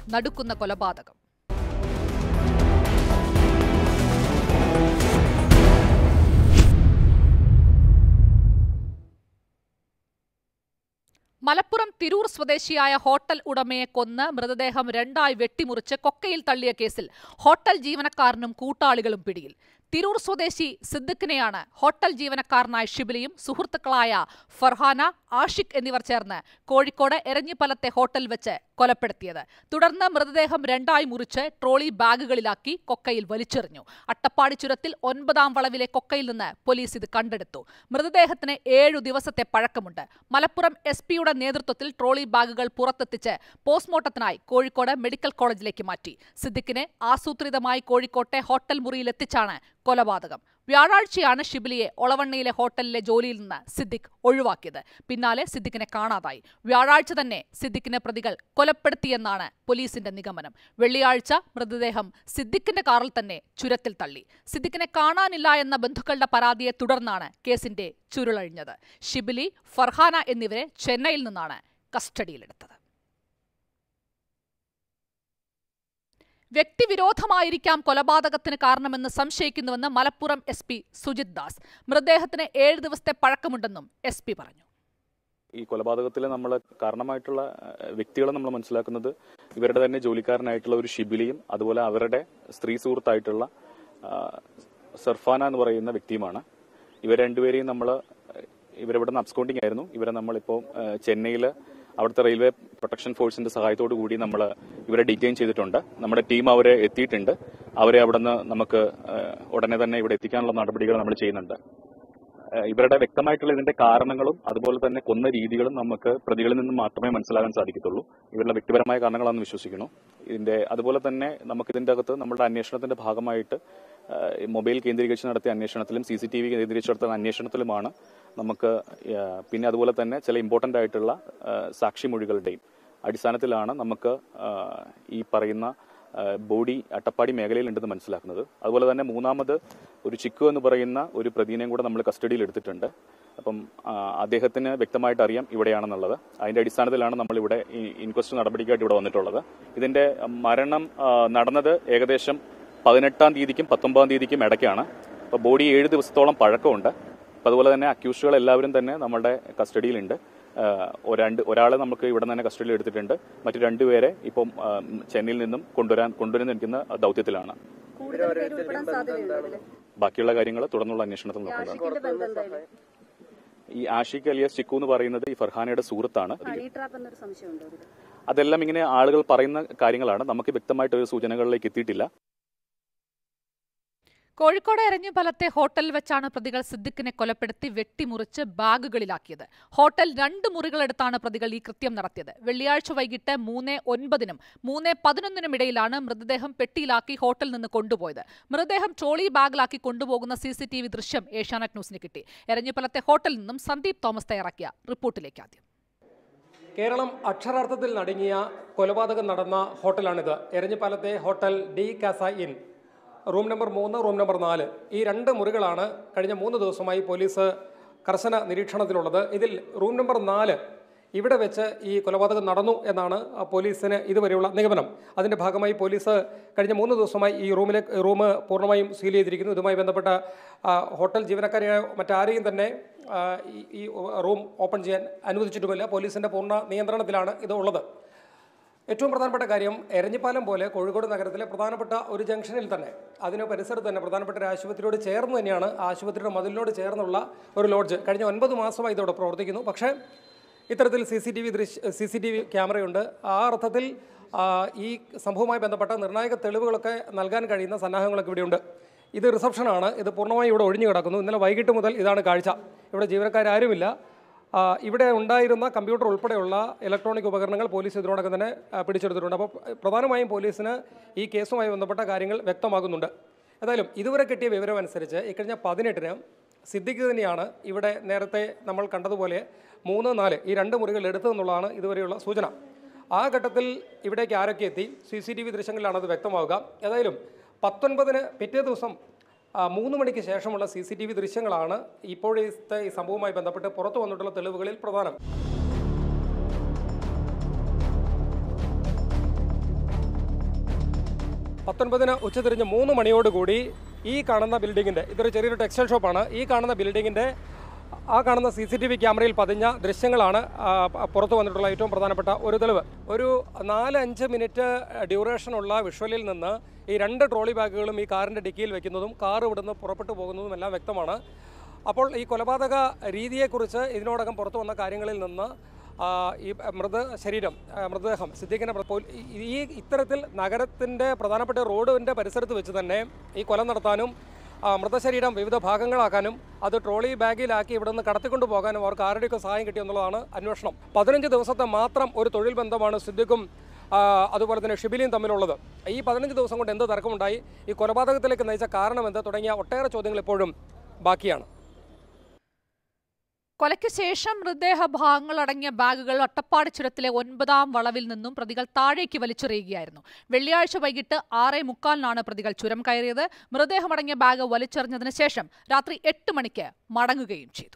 നടുക്കുന്ന കൊലപാതകം മലപ്പുറം തിരൂർ സ്വദേശിയായ ഹോട്ടൽ ഉടമയെ കൊന്ന് മൃതദേഹം രണ്ടായി വെട്ടിമുറിച്ച് കൊക്കയിൽ തള്ളിയ കേസിൽ ഹോട്ടൽ ജീവനക്കാരനും കൂട്ടാളികളും പിടിയിൽ തിരൂർ സ്വദേശി സിദ്ദിഖിനെയാണ് ഹോട്ടൽ ജീവനക്കാരനായ ഷിബിലിയും സുഹൃത്തുക്കളായ ഫർഹാന ആഷിഖ് എന്നിവർ ചേർന്ന് കോഴിക്കോട് എരഞ്ഞിപ്പലത്തെ ഹോട്ടൽ വെച്ച് കൊലപ്പെടുത്തിയത് തുടർന്ന് മൃതദേഹം രണ്ടായി മുറിച്ച് ട്രോളി ബാഗുകളിലാക്കി കൊക്കയിൽ വലിച്ചെറിഞ്ഞു അട്ടപ്പാടി ചുരത്തിൽ ഒൻപതാം വളവിലെ കൊക്കയിൽ നിന്ന് പോലീസ് ഇത് കണ്ടെടുത്തു മൃതദേഹത്തിന് ഏഴു ദിവസത്തെ പഴക്കമുണ്ട് മലപ്പുറം എസ് പിയുടെ നേതൃത്വത്തിൽ ട്രോളി ബാഗുകൾ പുറത്തെത്തിച്ച് പോസ്റ്റ്മോർട്ടത്തിനായി കോഴിക്കോട് മെഡിക്കൽ കോളേജിലേക്ക് മാറ്റി സിദ്ദിഖിനെ ആസൂത്രിതമായി കോഴിക്കോട്ടെ ഹോട്ടൽ മുറിയിലെത്തിച്ചാണ് കൊലപാതകം വ്യാഴാഴ്ചയാണ് ഷിബിലിയെ ഒളവണ്ണയിലെ ഹോട്ടലിലെ ജോലിയിൽ നിന്ന് സിദ്ദിഖ് ഒഴിവാക്കിയത് പിന്നാലെ സിദ്ദിഖിനെ കാണാതായി വ്യാഴാഴ്ച തന്നെ സിദ്ദിഖിനെ പ്രതികൾ കൊലപ്പെടുത്തിയെന്നാണ് പോലീസിന്റെ നിഗമനം വെള്ളിയാഴ്ച മൃതദേഹം സിദ്ദിഖിന്റെ കാറിൽ തന്നെ ചുരത്തിൽ തള്ളി സിദ്ദിഖിനെ കാണാനില്ല എന്ന ബന്ധുക്കളുടെ പരാതിയെ തുടർന്നാണ് കേസിന്റെ ചുരുളഴിഞ്ഞത് ഷിബിലി ഫർഹാന എന്നിവരെ ചെന്നൈയിൽ നിന്നാണ് കസ്റ്റഡിയിലെടുത്തത് വ്യക്തിവിരോധമായിരിക്കാം കൊലപാതകത്തിന് കാരണമെന്ന് സംശയിക്കുന്നുവെന്ന് മലപ്പുറം എസ് പി സുജിത് ദാസ് മൃതദേഹത്തിന് ഏഴ് ദിവസത്തെ പഴക്കമുണ്ടെന്നും എസ് പി പറഞ്ഞു ഈ കൊലപാതകത്തിൽ നമ്മൾ കാരണമായിട്ടുള്ള ഏഹ്, വ്യക്തികളെ നമ്മൾ മനസ്സിലാക്കുന്നത് ഇവരുടെ തന്നെ ജോലിക്കാരനായിട്ടുള്ള ഒരു ഷിബിലിയും അതുപോലെ അവരുടെ സ്ത്രീ സുഹൃത്തായിട്ടുള്ള ആ, സർഫാന എന്ന് പറയുന്ന വ്യക്തിയുമാണ് ഇവർ രണ്ടുപേരെയും നമ്മൾ ഇവരിവിടെ നിന്ന് അബ്സ്കോണ്ടിങ് ആയിരുന്നു ഇവരെ നമ്മളിപ്പോൾ ചെന്നൈയിൽ അവിടുത്തെ റെയിൽവേ പ്രൊട്ടക്ഷൻ ഫോഴ്സിന്റെ സഹായത്തോടു കൂടി നമ്മൾ ഇവരെ ഡിറ്റെയിൻ ചെയ്തിട്ടുണ്ട് നമ്മുടെ ടീം അവരെ എത്തിയിട്ടുണ്ട് അവരെ അവിടെ നിന്ന് നമുക്ക് ഏഹ്, ഉടനെ തന്നെ ഇവിടെ എത്തിക്കാനുള്ള നടപടികൾ നമ്മൾ ചെയ്യുന്നുണ്ട് ഏഹ് ഇവരുടെ വ്യക്തമായിട്ടുള്ള ഇതിന്റെ കാരണങ്ങളും അതുപോലെ തന്നെ കൊന്ന രീതികളും നമുക്ക് പ്രതികളിൽ നിന്നും മാത്രമേ മനസ്സിലാകാൻ സാധിക്കത്തുള്ളൂ ഇവരുടെ വ്യക്തിപരമായ കാരണങ്ങളാണെന്ന് വിശ്വസിക്കുന്നു ഇതിന്റെ അതുപോലെ തന്നെ നമുക്ക് ഇതിന്റെ അകത്ത് നമ്മുടെ അന്വേഷണത്തിന്റെ ഭാഗമായിട്ട് ഏഹ് മൊബൈൽ കേന്ദ്രീകരിച്ച് നടത്തിയ അന്വേഷണത്തിലും സി സി ടി വി കേന്ദ്രീകരിച്ച് നടത്തിയ അന്വേഷണത്തിലുമാണ് നമുക്ക് ഏഹ് പിന്നെ അതുപോലെ തന്നെ ചില ഇമ്പോർട്ടന്റ് ആയിട്ടുള്ള ഏഹ് സാക്ഷിമൊഴികളുടെയും അടിസ്ഥാനത്തിലാണ് നമുക്ക് ഏഹ് ഈ പറയുന്ന ഏഹ് ബോഡി അട്ടപ്പാടി മേഖലയിലുണ്ടെന്ന് മനസ്സിലാക്കുന്നത് അതുപോലെ തന്നെ മൂന്നാമത് ഒരു ചിക്കു എന്ന് പറയുന്ന ഒരു പ്രതിനെയും കൂടെ നമ്മൾ കസ്റ്റഡിയിൽ എടുത്തിട്ടുണ്ട് അപ്പം ആ, അദ്ദേഹത്തിന് വ്യക്തമായിട്ട് അറിയാം ഇവിടെയാണെന്നുള്ളത് അതിന്റെ അടിസ്ഥാനത്തിലാണ് നമ്മൾ ഇവിടെ ഈ ഇൻക്വസ്റ്റ് നടപടിക്കായിട്ട് ഇവിടെ വന്നിട്ടുള്ളത് ഇതിന്റെ മരണം ആ, നടന്നത് ഏകദേശം പതിനെട്ടാം തീയതിക്കും പത്തൊമ്പതാം തീയതിക്കും ഇടയ്ക്കാണ് അപ്പോൾ ബോഡി ഏഴ് ദിവസത്തോളം പഴക്കമുണ്ട് അപ്പോൾ അതുപോലെ തന്നെ അക്യൂസുകൾ എല്ലാവരും തന്നെ നമ്മുടെ കസ്റ്റഡിയിലുണ്ട് ആഹ് ഒ- രണ്ട് ഒരാളെ നമുക്ക് ഇവിടെ തന്നെ കസ്റ്റഡിയിൽ എടുത്തിട്ടുണ്ട് മറ്റു രണ്ടുപേരെ ഇപ്പം ആഹ് ചെന്നൈയിൽ നിന്നും കൊണ്ടുവരാൻ കൊണ്ടുവരുന്നിരിക്കുന്ന ദൗത്യത്തിലാണ് കൂടുതൽ പേര് ഉൾപ്പെടാൻ സാധ്യതയുണ്ടോ ഇതില് ബാക്കിയുള്ള കാര്യങ്ങൾ തുടർന്നുള്ള അന്വേഷണത്തിൽ നോക്കുന്നത് ആഷിഖിന്റെ ബന്ധം എന്തായാലും ഈ ആഷിഖ് അലിയസ് ചിക്കു എന്ന് പറയുന്നത് ഈ ഫർഹാനയുടെ സുഹൃത്താണ് ഹണി ട്രാപ്പ് എന്നൊരു സംശയമുണ്ടോ ഇതില് അതെല്ലാം ഇങ്ങനെ ആളുകൾ പറയുന്ന കാര്യങ്ങളാണ് നമുക്ക് വ്യക്തമായിട്ട് ഒരു സൂചനകളിലേക്ക് എത്തിയിട്ടില്ല കോഴിക്കോട് എരഞ്ഞിപ്പലത്തെ ഹോട്ടലിൽ വെച്ചാണ് പ്രതികൾ സിദ്ദിഖിനെ കൊലപ്പെടുത്തി വെട്ടിമുറിച്ച് ബാഗുകളിലാക്കിയത് ഹോട്ടൽ രണ്ട് മുറികളെടുത്താണ് പ്രതികൾ ഈ കൃത്യം നടത്തിയത് വെള്ളിയാഴ്ച വൈകിട്ട് മൂന്ന് ഒൻപതിനും മൂന്ന് പതിനൊന്നിനും ഇടയിലാണ് മൃതദേഹം പെട്ടിയിലാക്കി ഹോട്ടലിൽ നിന്ന് കൊണ്ടുപോയത് മൃതദേഹം ട്രോളി ബാഗിലാക്കി കൊണ്ടുപോകുന്ന സി സി ടി വി ദൃശ്യം ഏഷ്യാനെറ്റ് ന്യൂസിന് കിട്ടി എരഞ്ഞിപ്പലത്തെ ഹോട്ടലിൽ നിന്നും സന്ദീപ് തോമസ് തയ്യാറാക്കിയ റിപ്പോർട്ടിലേക്ക് ആദ്യം കേരളം അക്ഷരാർത്ഥത്തിൽ നടുങ്ങിയ കൊലപാതകം നടന്ന ഹോട്ടലാണിത് എരഞ്ഞിപ്പാലത്തെ hotel D Casa Inn room number മൂന്ന് റൂം നമ്പർ നാല് ഈ രണ്ട് മുറികളാണ് കഴിഞ്ഞ മൂന്ന് ദിവസമായി പോലീസ് കർശന നിരീക്ഷണത്തിലുള്ളത് ഇതിൽ റൂം നമ്പർ നാല് ഇവിടെ വെച്ച് ഈ കൊലപാതകം നടന്നു എന്നാണ് ആ പോലീസിന് ഇതുവരെയുള്ള നിഗമനം അതിൻ്റെ ഭാഗമായി പോലീസ് കഴിഞ്ഞ മൂന്ന് ദിവസമായി ഈ റൂമിലെ റൂം പൂർണ്ണമായും സീൽ ചെയ്തിരിക്കുന്നു ഇതുമായി ബന്ധപ്പെട്ട ആ, ഹോട്ടൽ ജീവനക്കാരെയോ മറ്റാരെയും തന്നെ ആ, ഈ- ഈ റൂം ഓപ്പൺ ചെയ്യാൻ അനുവദിച്ചിട്ടുമില്ല പോലീസിൻ്റെ പൂർണ്ണ നിയന്ത്രണത്തിലാണ് ഇത് ഉള്ളത് ഏറ്റവും പ്രധാനപ്പെട്ട കാര്യം എരഞ്ഞിപ്പാലം പോലെ കോഴിക്കോട് നഗരത്തിലെ പ്രധാനപ്പെട്ട ഒരു ജംഗ്ഷനിൽ തന്നെ അതിന് പരിസരത്ത് തന്നെ പ്രധാനപ്പെട്ട ഒരു ആശുപത്രിയോട് ചേർന്ന് തന്നെയാണ് ആ ആശുപത്രിയുടെ മതിലിനോട് ചേർന്നുള്ള ഒരു ലോഡ്ജ് കഴിഞ്ഞ ഒൻപത് മാസമായി ഇതോടെ പ്രവർത്തിക്കുന്നു പക്ഷേ ഇത്തരത്തിൽ സി സി ടി വി ദൃശ്യ സി സി ടി വി ക്യാമറയുണ്ട് ആ അർത്ഥത്തിൽ ആ, ഈ സംഭവവുമായി ബന്ധപ്പെട്ട നിർണായക തെളിവുകളൊക്കെ നൽകാൻ കഴിയുന്ന സന്നാഹങ്ങളൊക്കെ ഇവിടെയുണ്ട് ഇത് റിസപ്ഷനാണ് ഇത് പൂർണ്ണമായും ഇവിടെ ഒഴിഞ്ഞു കിടക്കുന്നു ഇന്നലെ വൈകിട്ട് മുതൽ ഇതാണ് കാഴ്ച ഇവിടെ ജീവനക്കാരാരുമില്ല ആ, ഇവിടെ ഉണ്ടായിരുന്ന കമ്പ്യൂട്ടർ ഉൾപ്പെടെയുള്ള ഇലക്ട്രോണിക് ഉപകരണങ്ങൾ പോലീസ് ഇതിനോടൊക്കെ തന്നെ ആ, പിടിച്ചെടുത്തിട്ടുണ്ട് അപ്പോൾ പ്രധാനമായും പോലീസിന് ഈ കേസുമായി ബന്ധപ്പെട്ട കാര്യങ്ങൾ വ്യക്തമാകുന്നുണ്ട് ഏതായാലും ഇതുവരെ കിട്ടിയ വിവരം അനുസരിച്ച് ഇക്കഴിഞ്ഞ പതിനെട്ടിന് സിദ്ദിഖ് തന്നെയാണ് ഇവിടെ നേരത്തെ നമ്മൾ കണ്ടതുപോലെ മൂന്ന് നാല് ഈ രണ്ട് മുറികൾ എടുത്തതെന്നുള്ളതാണ് ഇതുവരെയുള്ള സൂചന ആ ഘട്ടത്തിൽ ഇവിടേക്ക് ആരൊക്കെ എത്തി സി സി ടി വി ദൃശ്യങ്ങളിലാണ് അത് വ്യക്തമാവുക ഏതായാലും പത്തൊൻപതിന് പിറ്റേ ദിവസം ആ, മൂന്ന് മണിക്ക് ശേഷമുള്ള സി സി ടി വി ദൃശ്യങ്ങളാണ് ഇപ്പോഴത്തെ ഈ സംഭവവുമായി ബന്ധപ്പെട്ട് പുറത്തു വന്നിട്ടുള്ള തെളിവുകളിൽ പ്രധാനം പത്തൊൻപതിന് ഉച്ചതിരിഞ്ഞ് മൂന്ന് മണിയോടുകൂടി ഈ കാണുന്ന ബിൽഡിങ്ങിൻ്റെ ഇതൊരു ചെറിയൊരു ടെക്സ്റ്റൈൽ ഷോപ്പാണ് ഈ കാണുന്ന ബിൽഡിങ്ങിൻ്റെ ആ കാണുന്ന സി സി ടി വി ക്യാമറയിൽ പതിഞ്ഞ ദൃശ്യങ്ങളാണ് ആ, പ- പുറത്തു വന്നിട്ടുള്ള ഏറ്റവും പ്രധാനപ്പെട്ട ഒരു തെളിവ് ഒരു നാല് അഞ്ച് മിനിറ്റ് ഡ്യൂറേഷനുള്ള വിഷ്വലിൽ നിന്ന് ഈ രണ്ട് ട്രോളി ബാഗുകളും ഈ കാറിൻ്റെ ഡിക്കിയിൽ വെക്കുന്നതും കാർ ഇവിടുന്ന് പുറപ്പെട്ടു പോകുന്നതും എല്ലാം വ്യക്തമാണ് അപ്പോൾ ഈ കൊലപാതക രീതിയെക്കുറിച്ച് ഇതിനോടകം പുറത്തു വന്ന കാര്യങ്ങളിൽ നിന്ന് ആ, ഈ മൃത ശരീരം ആ, മൃതദേഹം സിദ്ദീഖിനെ പ്ര- പോലീ- ഈ- ഈ ഇത്തരത്തിൽ നഗരത്തിൻ്റെ പ്രധാനപ്പെട്ട റോഡിൻ്റെ പരിസരത്ത് വെച്ച് തന്നെ ഈ കൊല നടത്താനും ആ, മൃതശരീരം വിവിധ ഭാഗങ്ങളാക്കാനും അത് ട്രോളി ബാഗിലാക്കി ഇവിടെ നിന്ന് കടത്തിക്കൊണ്ടു പോകാനും അവർക്ക് ആരുടെയൊക്കെ സഹായം കിട്ടിയെന്നുള്ളതാണ് അന്വേഷണം പതിനഞ്ച് ദിവസത്തെ മാത്രം ഒരു തൊഴിൽ ബന്ധമാണ് സിദ്ദിഖും ആ, അതുപോലെ തന്നെ ഷിബിലിയും തമ്മിലുള്ളത് ഈ പതിനഞ്ച് ദിവസം കൊണ്ട് എന്ത് തർക്കമുണ്ടായി ഈ കൊലപാതകത്തിലേക്ക് നയിച്ച കാരണമെന്ത് തുടങ്ങിയ ഒട്ടേറെ ചോദ്യങ്ങൾ ഇപ്പോഴും ബാക്കിയാണ് കൊലയ്ക്ക് ശേഷം മൃതദേഹ ഭാഗങ്ങൾ അടങ്ങിയ ബാഗുകൾ അട്ടപ്പാടി ചുരത്തിലെ ഒൻപതാം വളവിൽ നിന്നും പ്രതികൾ താഴേക്ക് വലിച്ചെറിയുകയായിരുന്നു വെള്ളിയാഴ്ച വൈകിട്ട് ആറേ മുക്കാലിനാണ് പ്രതികൾ ചുരം കയറിയത് മൃതദേഹമടങ്ങിയ ബാഗ് വലിച്ചെറിഞ്ഞതിന് ശേഷം രാത്രി എട്ട് മണിക്ക് മടങ്ങുകയും ചെയ്തു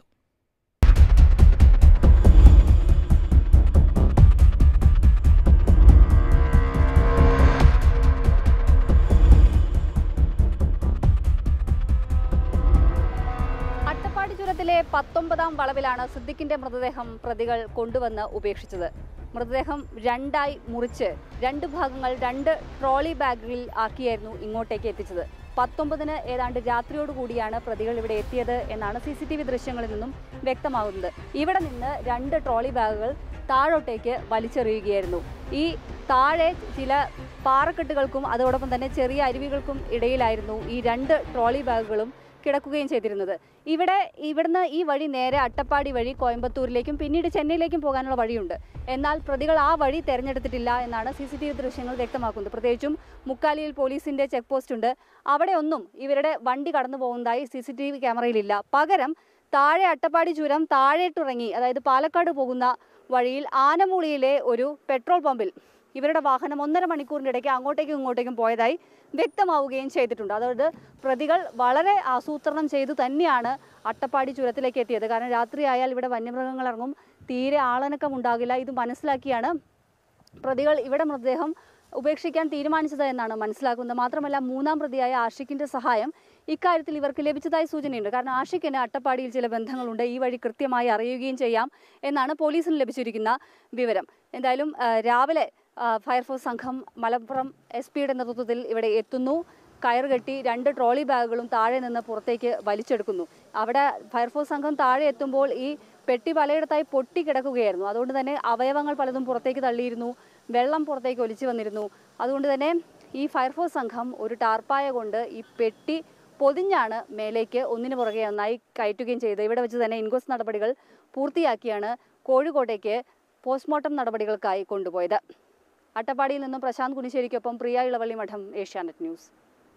അട്ടപ്പാടി ചുരത്തിലെ പത്തൊമ്പതാം വളവിലാണ് സിദ്ദിഖിന്റെ മൃതദേഹം പ്രതികൾ കൊണ്ടുവന്ന് ഉപേക്ഷിച്ചത് മൃതദേഹം രണ്ടായി മുറിച്ച് രണ്ട് ഭാഗങ്ങൾ രണ്ട് ട്രോളി ബാഗിൽ ആക്കിയായിരുന്നു ഇങ്ങോട്ടേക്ക് എത്തിച്ചത് പത്തൊമ്പതിന് ഏതാണ്ട് രാത്രിയോടുകൂടിയാണ് പ്രതികൾ ഇവിടെ എത്തിയത് എന്നാണ് സി സി ടി വി ദൃശ്യങ്ങളിൽ നിന്നും വ്യക്തമാകുന്നത് ഇവിടെ നിന്ന് രണ്ട് ട്രോളി ബാഗുകൾ താഴോട്ടേക്ക് വലിച്ചെറിയുകയായിരുന്നു ഈ താഴെ ചില പാറക്കെട്ടുകൾക്കും അതോടൊപ്പം തന്നെ ചെറിയ അരുവികൾക്കും ഇടയിലായിരുന്നു ഈ രണ്ട് ട്രോളി ബാഗുകളും കിടക്കുകയും ചെയ്തിരുന്നത് ഇവിടെ ഇവിടുന്ന് ഈ വഴി നേരെ അട്ടപ്പാടി വഴി കോയമ്പത്തൂരിലേക്കും പിന്നീട് ചെന്നൈയിലേക്കും പോകാനുള്ള വഴിയുണ്ട് എന്നാൽ പ്രതികൾ ആ വഴി തെരഞ്ഞെടുത്തിട്ടില്ല എന്നാണ് സി സി ടി വി ദൃശ്യങ്ങൾ വ്യക്തമാക്കുന്നത് പ്രത്യേകിച്ചും മുക്കാലിയിൽ പോലീസിന്റെ ചെക്ക് പോസ്റ്റ് ഉണ്ട് അവിടെ ഒന്നും ഇവരുടെ വണ്ടി കടന്നു പോകുന്നതായി സി സി ടി വി ക്യാമറയിലില്ല പകരം താഴെ അട്ടപ്പാടി ചുരം താഴേട്ടിറങ്ങി അതായത് പാലക്കാട് പോകുന്ന വഴിയിൽ ആനമൂളിയിലെ ഒരു പെട്രോൾ പമ്പിൽ ഇവരുടെ വാഹനം ഒന്നര മണിക്കൂറിൻ്റെ ഇടയ്ക്ക് അങ്ങോട്ടേക്കും ഇങ്ങോട്ടേക്കും പോയതായി വ്യക്തമാവുകയും ചെയ്തിട്ടുണ്ട് അതായത് പ്രതികൾ വളരെ ആസൂത്രണം ചെയ്തു തന്നെയാണ് അട്ടപ്പാടി ചുരത്തിലേക്ക് എത്തിയത് കാരണം രാത്രിയായാൽ ഇവിടെ വന്യമൃഗങ്ങൾ ഇറങ്ങും തീരെ ആളനക്കം ഉണ്ടാകില്ല ഇത് മനസ്സിലാക്കിയാണ് പ്രതികൾ ഇവിടെ മൃതദേഹം ഉപേക്ഷിക്കാൻ തീരുമാനിച്ചത് എന്നാണ് മനസ്സിലാക്കുന്നത് മാത്രമല്ല മൂന്നാം പ്രതിയായ ആഷിഖിന്റെ സഹായം ഇക്കാര്യത്തിൽ ഇവർക്ക് ലഭിച്ചതായി സൂചനയുണ്ട് കാരണം ആഷിഖിന് അട്ടപ്പാടിയിൽ ചില ബന്ധങ്ങളുണ്ട് ഈ വഴി കൃത്യമായി അറിയുകയും ചെയ്യാം എന്നാണ് പോലീസിന് ലഭിച്ചിരിക്കുന്ന വിവരം എന്തായാലും ആ, രാവിലെ ആ, ഫയർഫോഴ്സ് സംഘം മലപ്പുറം എസ് പിയുടെ നേതൃത്വത്തിൽ ഇവിടെ എത്തുന്നു കയർ കെട്ടി രണ്ട് ട്രോളി ബാഗുകളും താഴെ നിന്ന് പുറത്തേക്ക് വലിച്ചെടുക്കുന്നു അവിടെ ഫയർഫോഴ്സ് സംഘം താഴെ എത്തുമ്പോൾ ഈ പെട്ടി പലയിടത്തായി പൊട്ടിക്കിടക്കുകയായിരുന്നു അതുകൊണ്ട് തന്നെ അവയവങ്ങൾ പലതും പുറത്തേക്ക് തള്ളിയിരുന്നു വെള്ളം പുറത്തേക്ക് ഒലിച്ചു വന്നിരുന്നു അതുകൊണ്ട് തന്നെ ഈ ഫയർഫോഴ്സ് സംഘം ഒരു ടാർപ്പായ കൊണ്ട് ഈ പെട്ടി പൊതിഞ്ഞാണ് മേലേക്ക് ഒന്നിനു പുറകെ ഒന്നായി കയറ്റുകയും ചെയ്തത് ഇവിടെ വെച്ച് തന്നെ ഇൻക്വസ്റ്റ് നടപടികൾ പൂർത്തിയാക്കിയാണ് കോഴിക്കോട്ടേക്ക് പോസ്റ്റ്മോർട്ടം നടപടികൾക്കായി കൊണ്ടുപോയത് അട്ടപ്പാടിയിൽ നിന്നും പ്രശാന്ത് കുനിശ്ശേരിക്കൊപ്പം പ്രിയ ഇളവള്ളി മഠം ഏഷ്യാനെറ്റ് ന്യൂസ്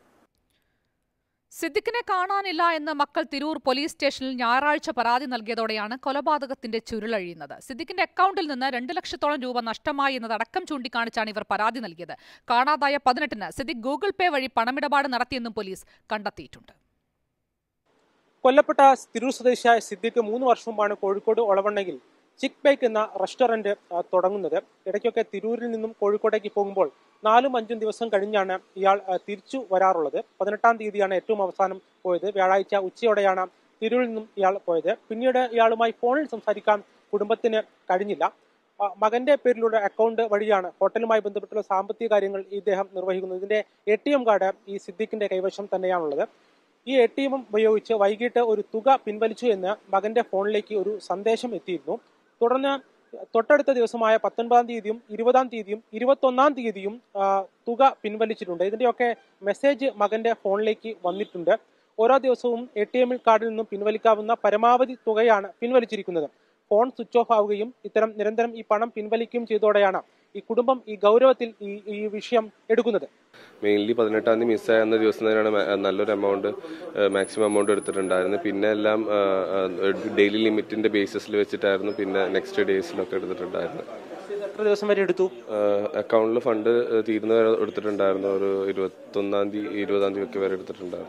സിദ്ദിഖിനെ കാണാനില്ല എന്ന് മക്കൾ തിരൂർ പോലീസ് സ്റ്റേഷനിൽ ഞായറാഴ്ച പരാതി നൽകിയതോടെയാണ് കൊലപാതകത്തിന്റെ ചുരുളഴിയുന്നത് സിദ്ദിഖിന്റെ അക്കൗണ്ടിൽ നിന്ന് രണ്ട് ലക്ഷത്തോളം രൂപ നഷ്ടമായി എന്നതടക്കം ചൂണ്ടിക്കാണിച്ചാണ് ഇവർ പരാതി നൽകിയത് കാണാതായ പതിനെട്ടിന് സിദ്ദിഖ് ഗൂഗിൾ പേ വഴി പണമിടപാട് നടത്തിയെന്നും പോലീസ് കണ്ടെത്തിയിട്ടുണ്ട് കൊല്ലപ്പെട്ട തിരൂർ സ്വദേശിയായ സിദ്ദിഖ് മൂന്ന് വർഷം മുമ്പാണ് കോഴിക്കോട് ഒളവണ്ണയിൽ ചിക്ക് ബൈക്ക് എന്ന റെസ്റ്റോറന്റ് ആ, തുടങ്ങുന്നത് ഇടയ്ക്കൊക്കെ തിരൂരിൽ നിന്നും കോഴിക്കോട്ടേക്ക് പോകുമ്പോൾ നാലും അഞ്ചും ദിവസം കഴിഞ്ഞാണ് ഇയാൾ ആ, തിരിച്ചു വരാറുള്ളത് പതിനെട്ടാം തീയതിയാണ് ഏറ്റവും അവസാനം പോയത് വ്യാഴാഴ്ച ഉച്ചയോടെയാണ് തിരൂരിൽ നിന്നും ഇയാൾ പോയത് പിന്നീട് ഇയാളുമായി ഫോണിൽ സംസാരിക്കാൻ കുടുംബത്തിന് കഴിഞ്ഞില്ല ആ, മകന്റെ പേരിലുള്ള അക്കൗണ്ട് വഴിയാണ് ഹോട്ടലുമായി ബന്ധപ്പെട്ടുള്ള സാമ്പത്തിക കാര്യങ്ങൾ ഇദ്ദേഹം നിർവഹിക്കുന്നത് ഇതിന്റെ എ ടി എം കാർഡ് ഈ സിദ്ദിഖിന്റെ കൈവശം തന്നെയാണുള്ളത് ഈ എ ടി എം വൈകിട്ട് വൈകിട്ട് ഒരു തുക പിൻവലിച്ചു എന്ന് മകന്റെ ഫോണിലേക്ക് ഒരു സന്ദേശം എത്തിയിരുന്നു തുടർന്ന് തൊട്ടടുത്ത ദിവസമായ പത്തൊൻപതാം തീയതിയും ഇരുപതാം തീയതിയും ഇരുപത്തൊന്നാം തീയതിയും ആ, തുക പിൻവലിച്ചിട്ടുണ്ട് ഇതിന്റെയൊക്കെ മെസ്സേജ് മകന്റെ ഫോണിലേക്ക് വന്നിട്ടുണ്ട് ഓരോ ദിവസവും എ ടി എം കാർഡിൽ നിന്നും പിൻവലിക്കാവുന്ന പരമാവധി തുകയാണ് പിൻവലിച്ചിരിക്കുന്നത് ഫോൺ സ്വിച്ച് ഓഫ് ആവുകയും ഇത്തരം നിരന്തരം ഈ പണം പിൻവലിക്കുകയും ചെയ്തതോടെയാണ് ഈ കുടുംബം ഈ ഗൗരവത്തിൽ ഈ ഈ വിഷയം എടുക്കുന്നത് മെയിൻലി പതിനെട്ടാം തീയതി മിസ്സായ അന്ന ദിവസം തന്നെയാണ് മാ- നല്ലൊരു എമൗണ്ട് മാക്സിമം എമൗണ്ട് എടുത്തിട്ടുണ്ടായിരുന്നത് പിന്നെ എല്ലാം ഡെയിലി ലിമിറ്റിന്റെ ബേസിസിൽ വെച്ചിട്ടായിരുന്നു പിന്നെ നെക്സ്റ്റ് ഡേയ്സിലൊക്കെ എടുത്തിട്ടുണ്ടായിരുന്നത് എത്ര ദിവസം വരെ എടുത്തു അക്കൗണ്ടിൽ ഫണ്ട് തീരുന്ന വരെ എടുത്തിട്ടുണ്ടായിരുന്നു ഒരു ഇരുപത്തൊന്നാം തീയതി ഇരുപതാം തീയതി ഒക്കെ വരെ എടുത്തിട്ടുണ്ടായിരുന്നു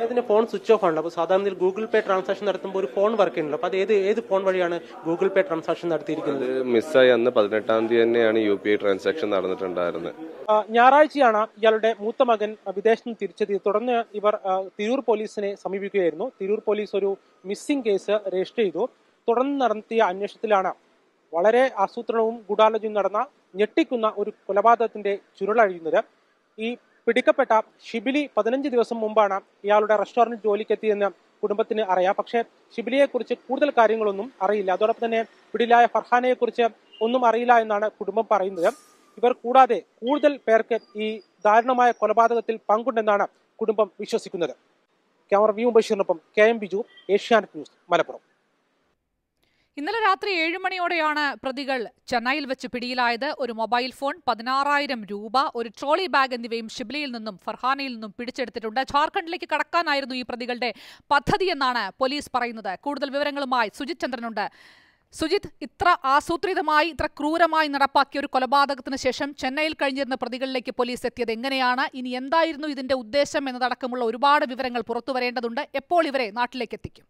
അദ്ദേഹത്തിന്റെ ഫോൺ സ്വിച്ച് ഓഫ് ആണ് അപ്പോൾ സാധാരണ ഗൂഗിൾ പേ ട്രാൻസാക്ഷൻ നടത്തുമ്പോൾ ഒരു ഫോൺ വർക്ക് ചെയ്യുന്നുള്ളൂ അപ്പോൾ അത് ഏത് ഏത് ഫോൺ വഴിയാണ് ഗൂഗിൾ പേ ട്രാൻസാക്ഷൻ നടത്തിയിരിക്കുന്നത് ഇത് മിസ്സായി അന്ന് പതിനെട്ടാം തീയതി തന്നെയാണ് യു പി ഐ ട്രാൻസാക്ഷൻ നടന്നിട്ടുണ്ടായിരുന്നത് ആ, ഞായറാഴ്ചയാണ് ഇയാളുടെ മൂത്ത മകൻ ആ, വിദേശത്ത് നിന്ന് തിരിച്ചെത്തിയത് തുടർന്ന് ഇവർ ആ, തിരൂർ പോലീസിനെ സമീപിക്കുകയായിരുന്നു തിരൂർ പോലീസ് ഒരു മിസ്സിംഗ് കേസ് രജിസ്റ്റർ ചെയ്തു തുടർന്ന് നടത്തിയ അന്വേഷണത്തിലാണ് വളരെ ആസൂത്രണവും ഗൂഢാലോചനയും നടന്ന ഞെട്ടിക്കുന്ന ഒരു കൊലപാതകത്തിന്റെ ചുരുളഴിയുന്നത് ഈ പിടിക്കപ്പെട്ട ഷിബിലി പതിനഞ്ച് ദിവസം മുമ്പാണ് ഇയാളുടെ റെസ്റ്റോറന്റിൽ ജോലിക്കെത്തിയെന്ന് കുടുംബത്തിന് അറിയാം പക്ഷേ ഷിബിലിയെ കുറിച്ച് കൂടുതൽ കാര്യങ്ങളൊന്നും അറിയില്ല അതോടൊപ്പം തന്നെ പിടിയിലായ ഫർഹാനയെ കുറിച്ച് ഒന്നും അറിയില്ല എന്നാണ് കുടുംബം പറയുന്നത് ഇവർ കൂടാതെ കൂടുതൽ പേർക്ക് ഈ ദാരുണമായ കൊലപാതകത്തിൽ പങ്കുണ്ടെന്നാണ് കുടുംബം വിശ്വസിക്കുന്നത് ക്യാമറ വ്യൂ ബഷീറിനൊപ്പം K M Biju Asianet news Malappuram ഇന്നലെ രാത്രി ഏഴ് മണിയോടെയാണ് പ്രതികൾ ചെന്നൈയിൽ വെച്ച് പിടിയിലായത് ഒരു മൊബൈൽ ഫോൺ പതിനാറായിരം രൂപ ഒരു ട്രോളി ബാഗ് എന്നിവയും ഷിബ്ലിയിൽ നിന്നും ഫർഹാനയിൽ നിന്നും പിടിച്ചെടുത്തിട്ടുണ്ട് ഝാർഖണ്ഡിലേക്ക് കടക്കാനായിരുന്നു ഈ പ്രതികളുടെ പദ്ധതി എന്നാണ് പോലീസ് പറയുന്നത് കൂടുതൽ വിവരങ്ങളുമായി സുജിത് ചന്ദ്രനുണ്ട് സുജിത് ഇത്ര ആസൂത്രിതമായി ഇത്ര ക്രൂരമായി നടപ്പാക്കിയ ഒരു കൊലപാതകത്തിന് ശേഷം ചെന്നൈയിൽ കഴിഞ്ഞിരുന്ന പ്രതികളിലേക്ക് പോലീസ് എത്തിയത് എങ്ങനെയാണ് ഇനി എന്തായിരുന്നു ഇതിന്റെ ഉദ്ദേശം എന്നതടക്കമുള്ള ഒരുപാട് വിവരങ്ങൾ പുറത്തു വരേണ്ടതുണ്ട് എപ്പോൾ ഇവരെ നാട്ടിലേക്ക് എത്തിക്കും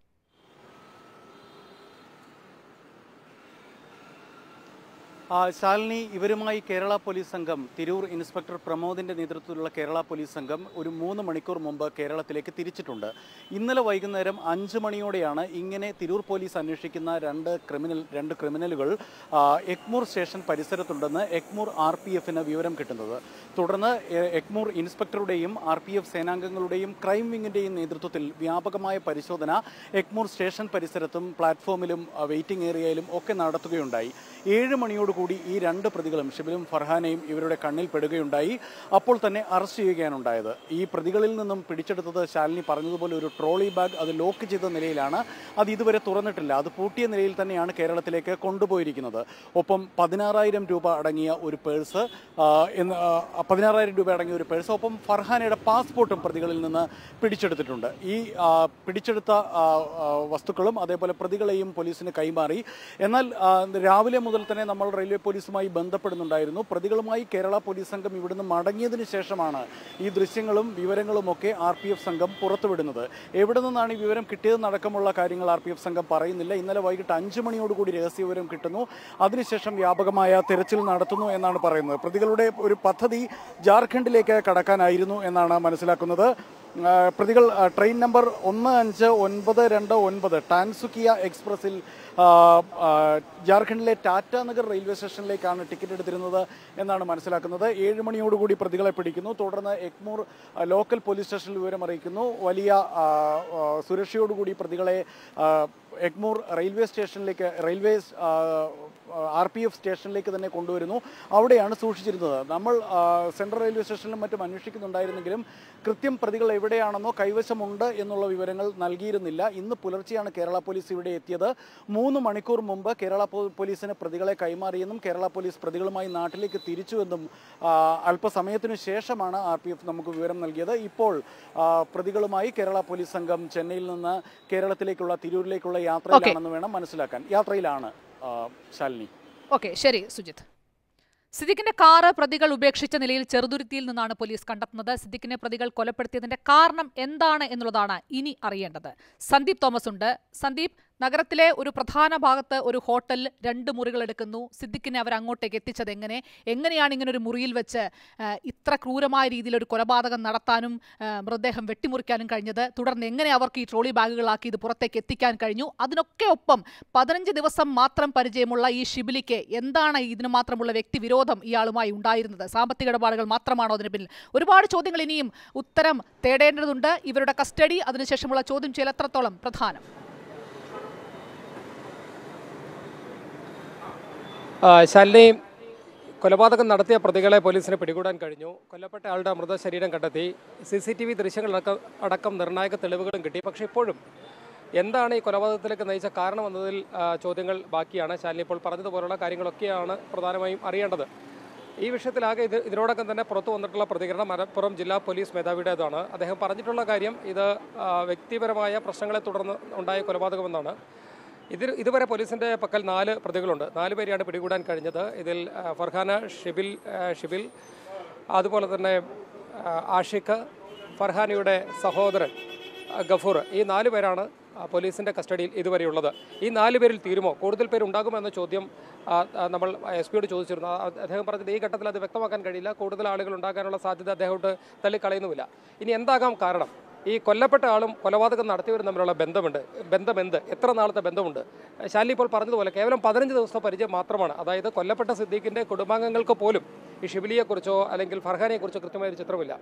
ആ, ശാലിനി ഇവരുമായി കേരള പോലീസ് സംഘം തിരൂർ ഇൻസ്പെക്ടർ പ്രമോദിന്റെ നേതൃത്വത്തിലുള്ള കേരള പോലീസ് സംഘം ഒരു മൂന്ന് മണിക്കൂർ മുമ്പ് കേരളത്തിലേക്ക് തിരിച്ചിട്ടുണ്ട് ഇന്നലെ വൈകുന്നേരം അഞ്ച് മണിയോടെയാണ് ഇങ്ങനെ തിരൂർ പോലീസ് അന്വേഷിക്കുന്ന രണ്ട് ക്രിമിനൽ രണ്ട് ക്രിമിനലുകൾ ആ, എഗ്മൂർ സ്റ്റേഷൻ പരിസരത്തുണ്ടെന്ന് എഗ്മൂർ ആർ പി എഫിന് വിവരം കിട്ടുന്നത് തുടർന്ന് എ- എഗ്മൂർ ഇൻസ്പെക്ടറുടെയും ആർ പി എഫ് സേനാംഗങ്ങളുടെയും ക്രൈം വിങ്ങിന്റെയും നേതൃത്വത്തിൽ വ്യാപകമായ പരിശോധന എഗ്മൂർ സ്റ്റേഷൻ പരിസരത്തും പ്ലാറ്റ്ഫോമിലും ആ, വെയിറ്റിംഗ് ഏരിയയിലും ഒക്കെ നടത്തുകയുണ്ടായി ഏഴ് മണിയോടുകൂടി ഈ രണ്ട് പ്രതികളും ഷിബിലും ഫർഹാനയും ഇവരുടെ കണ്ണിൽ പെടുകയുണ്ടായി അപ്പോൾ തന്നെ അറസ്റ്റ് ചെയ്യുകയാണ് ഉണ്ടായത് ഈ പ്രതികളിൽ നിന്നും പിടിച്ചെടുത്തത് ശാലിനി പറഞ്ഞതുപോലെ ഒരു ട്രോളി ബാഗ് അത് ലോക്ക് ചെയ്ത നിലയിലാണ് അത് ഇതുവരെ തുറന്നിട്ടില്ല അത് പൂട്ടിയ നിലയിൽ തന്നെയാണ് കേരളത്തിലേക്ക് കൊണ്ടുപോയിരിക്കുന്നത് ഒപ്പം പതിനാറായിരം രൂപ അടങ്ങിയ ഒരു പേഴ്സ് ആ, എന്ന് ആ, പതിനാറായിരം രൂപ അടങ്ങിയ ഒരു പേഴ്സ് ഒപ്പം ഫർഹാനയുടെ പാസ്പോർട്ടും പ്രതികളിൽ നിന്ന് പിടിച്ചെടുത്തിട്ടുണ്ട് ഈ ആ, പിടിച്ചെടുത്ത ആ, ആ, വസ്തുക്കളും അതേപോലെ പ്രതികളെയും പോലീസിന് കൈമാറി എന്നാൽ ആ, രാവിലെ മുതൽ തന്നെ നമ്മൾ റെയിൽവേ പോലീസുമായി ബന്ധപ്പെടുന്നുണ്ടായിരുന്നു പ്രതികളുമായി കേരള പോലീസ് സംഘം ഇവിടുന്ന് മടങ്ങിയതിനു ശേഷമാണ് ഈ ദൃശ്യങ്ങളും വിവരങ്ങളും ഒക്കെ ആർ പി എഫ് സംഘം പുറത്തുവിടുന്നത് എവിടെ നിന്നാണ് ഈ വിവരം കിട്ടിയതെന്നടക്കമുള്ള കാര്യങ്ങൾ ആർ പി എഫ് സംഘം പറയുന്നില്ല ഇന്നലെ വൈകിട്ട് അഞ്ച് മണിയോടുകൂടി രഹസ്യ വിവരം കിട്ടുന്നു അതിനുശേഷം വ്യാപകമായ തെരച്ചിൽ നടത്തുന്നു എന്നാണ് പറയുന്നത് പ്രതികളുടെ ഒരു പദ്ധതി ജാർഖണ്ഡിലേക്ക് കടക്കാനായിരുന്നു എന്നാണ് മനസ്സിലാക്കുന്നത് ആ, പ്രതികൾ ആ, ട്രെയിൻ നമ്പർ ഒന്ന് അഞ്ച് ഒൻപത് രണ്ട് ഒൻപത് ടാൻസുക്കിയ എക്സ്പ്രസിൽ ആ, ആ, ജാർഖണ്ഡിലെ ടാറ്റ നഗർ റെയിൽവേ സ്റ്റേഷനിലേക്കാണ് ടിക്കറ്റ് എടുത്തിരുന്നത് എന്നാണ് മനസ്സിലാക്കുന്നത് ഏഴ് മണിയോടുകൂടി പ്രതികളെ പിടിക്കുന്നു തുടർന്ന് എഗ്മൂർ ആ, ലോക്കൽ പോലീസ് സ്റ്റേഷനിൽ വിവരം അറിയിക്കുന്നു വലിയ ആ, ആ, സുരക്ഷയോടുകൂടി പ്രതികളെ ആ, എഗ്മൂർ റെയിൽവേ സ്റ്റേഷനിലേക്ക് റെയിൽവേ ആർ പി എഫ് സ്റ്റേഷനിലേക്ക് തന്നെ കൊണ്ടുവരുന്നു അവിടെയാണ് സൂക്ഷിച്ചിരുന്നത് നമ്മൾ ആ, സെൻട്രൽ റെയിൽവേ സ്റ്റേഷനിലും മറ്റും അന്വേഷിക്കുന്നുണ്ടായിരുന്നെങ്കിലും കൃത്യം പ്രതികൾ എവിടെയാണെന്നോ കൈവശമുണ്ട് എന്നുള്ള വിവരങ്ങൾ നൽകിയിരുന്നില്ല ഇന്ന് പുലർച്ചെയാണ് കേരള പോലീസ് ഇവിടെ എത്തിയത് മൂന്ന് മണിക്കൂർ മുമ്പ് കേരള പോ- പോലീസിന് പ്രതികളെ കൈമാറിയെന്നും കേരള പോലീസ് പ്രതികളുമായി നാട്ടിലേക്ക് തിരിച്ചുവെന്നും ആ, അല്പസമയത്തിനു ശേഷമാണ് ആർ പി എഫ് നമുക്ക് വിവരം നൽകിയത് ഇപ്പോൾ ആ, പ്രതികളുമായി കേരള പോലീസ് സംഘം ചെന്നൈയിൽ നിന്ന് കേരളത്തിലേക്കുള്ള തിരൂരിലേക്കുള്ള യാത്രയിലാണെന്ന് വേണം മനസ്സിലാക്കാൻ യാത്രയിലാണ് ആ, ശാലിനി ഓക്കെ ശരി സുജിത് സിദ്ദിഖിന്റെ കാറ് പ്രതികൾ ഉപേക്ഷിച്ച നിലയിൽ ചെറുതുരുത്തിയിൽ നിന്നാണ് പോലീസ് കണ്ടെത്തുന്നത് സിദ്ദിഖിനെ പ്രതികൾ കൊലപ്പെടുത്തിയതിന്റെ കാരണം എന്താണ് എന്നുള്ളതാണ് ഇനി അറിയേണ്ടത് സന്ദീപ് തോമസ് ഉണ്ട് സന്ദീപ് നഗരത്തിലെ ഒരു പ്രധാന ഭാഗത്ത് ഒരു ഹോട്ടലിൽ രണ്ട് മുറികൾ എടുക്കുന്നു സിദ്ദിഖിനെ അവർ അങ്ങോട്ടേക്ക് എത്തിച്ചത് എങ്ങനെ എങ്ങനെയാണ് ഇങ്ങനെ ഒരു മുറിയിൽ വെച്ച് ആ, ഇത്ര ക്രൂരമായ രീതിയിൽ ഒരു കൊലപാതകം നടത്താനും ആ, മൃതദേഹം വെട്ടിമുറിക്കാനും കഴിഞ്ഞത് തുടർന്ന് എങ്ങനെ അവർക്ക് ഈ ട്രോളി ബാഗുകളാക്കി ഇത് പുറത്തേക്ക് എത്തിക്കാൻ കഴിഞ്ഞു അതിനൊക്കെ ഒപ്പം പതിനഞ്ച് ദിവസം മാത്രം പരിചയമുള്ള ഈ ഷിബിലിക്ക് എന്താണ് ഇതിന് മാത്രമുള്ള വ്യക്തിവിരോധം ഇയാളുമായി ഉണ്ടായിരുന്നത് സാമ്പത്തിക ഇടപാടുകൾ മാത്രമാണോ അതിന് പിന്നിൽ ഒരുപാട് ചോദ്യങ്ങൾ ഇനിയും ഉത്തരം തേടേണ്ടതുണ്ട് ഇവരുടെ കസ്റ്റഡി അതിനുശേഷമുള്ള ചോദ്യം ചെയ്യൽ എത്രത്തോളം പ്രധാനം ആ, ശാലിനി കൊലപാതകം നടത്തിയ പ്രതികളെ പോലീസിന് പിടികൂടാൻ കഴിഞ്ഞു കൊല്ലപ്പെട്ട ആളുടെ മൃതശരീരം കണ്ടെത്തി സി സി ടി വി ദൃശ്യങ്ങളടക്കം അടക്കം നിർണായക തെളിവുകളും കിട്ടി പക്ഷേ ഇപ്പോഴും എന്താണ് ഈ കൊലപാതകത്തിലേക്ക് നയിച്ച കാരണം എന്നതിൽ ആ, ചോദ്യങ്ങൾ ബാക്കിയാണ് ശാലിനി ഇപ്പോൾ പറഞ്ഞതുപോലുള്ള കാര്യങ്ങളൊക്കെയാണ് പ്രധാനമായും അറിയേണ്ടത് ഈ വിഷയത്തിലാകെ ഇത് ഇതിനോടകം തന്നെ പുറത്തു വന്നിട്ടുള്ള പ്രതികരണം മലപ്പുറം ജില്ലാ പോലീസ് മേധാവിയുടേതാണ് അദ്ദേഹം പറഞ്ഞിട്ടുള്ള കാര്യം ഇത് ആ, വ്യക്തിപരമായ പ്രശ്നങ്ങളെ തുടർന്ന് ഉണ്ടായ കൊലപാതകമെന്നാണ് ഇതിൽ ഇതുവരെ പോലീസിന്റെ പക്കൽ നാല് പ്രതികളുണ്ട് നാല് പേരെയാണ് പിടികൂടാൻ കഴിഞ്ഞത് ഇതിൽ ആ, ഫർഹാന ഷിബിൽ ആ, ഷിബിൽ അതുപോലെ തന്നെ ആ, ആഷിഖ് ഫർഹാനയുടെ സഹോദരൻ ഗഫൂർ ഈ നാല് പേരാണ് ആ, പോലീസിന്റെ കസ്റ്റഡിയിൽ ഇതുവരെയുള്ളത് ഈ നാല് പേരിൽ തീരുമോ കൂടുതൽ പേരുണ്ടാകുമോ എന്ന ചോദ്യം ആ, ആ, നമ്മൾ എസ് പിയോട് ചോദിച്ചിരുന്നു ആ, അദ്ദേഹം പറഞ്ഞത് ഈ ഘട്ടത്തിൽ അത് വ്യക്തമാക്കാൻ കഴിയില്ല കൂടുതൽ ആളുകൾ ഉണ്ടാകാനുള്ള സാധ്യത അദ്ദേഹത്തോട് തള്ളിക്കളയുന്നുമില്ല ഇനി എന്താകാം കാരണം ഈ കൊല്ലപ്പെട്ട ആളും കൊലപാതകം നടത്തിയവരും തമ്മിലുള്ള ബന്ധമുണ്ട് ബന്ധമെന്ത് എത്ര നാളത്തെ ബന്ധമുണ്ട് ശാലി ഇപ്പോൾ പറഞ്ഞതുപോലെ കേവലം പതിനഞ്ച് ദിവസത്തെ പരിചയം മാത്രമാണ് അതായത് കൊല്ലപ്പെട്ട സിദ്ദീഖിന്റെ കുടുംബാംഗങ്ങൾക്ക് പോലും ഈ ഷിബിലിയെക്കുറിച്ചോ അല്ലെങ്കിൽ ഫർഹാനെക്കുറിച്ചോ കൃത്യമായ ഒരു ചിത്രമില്ല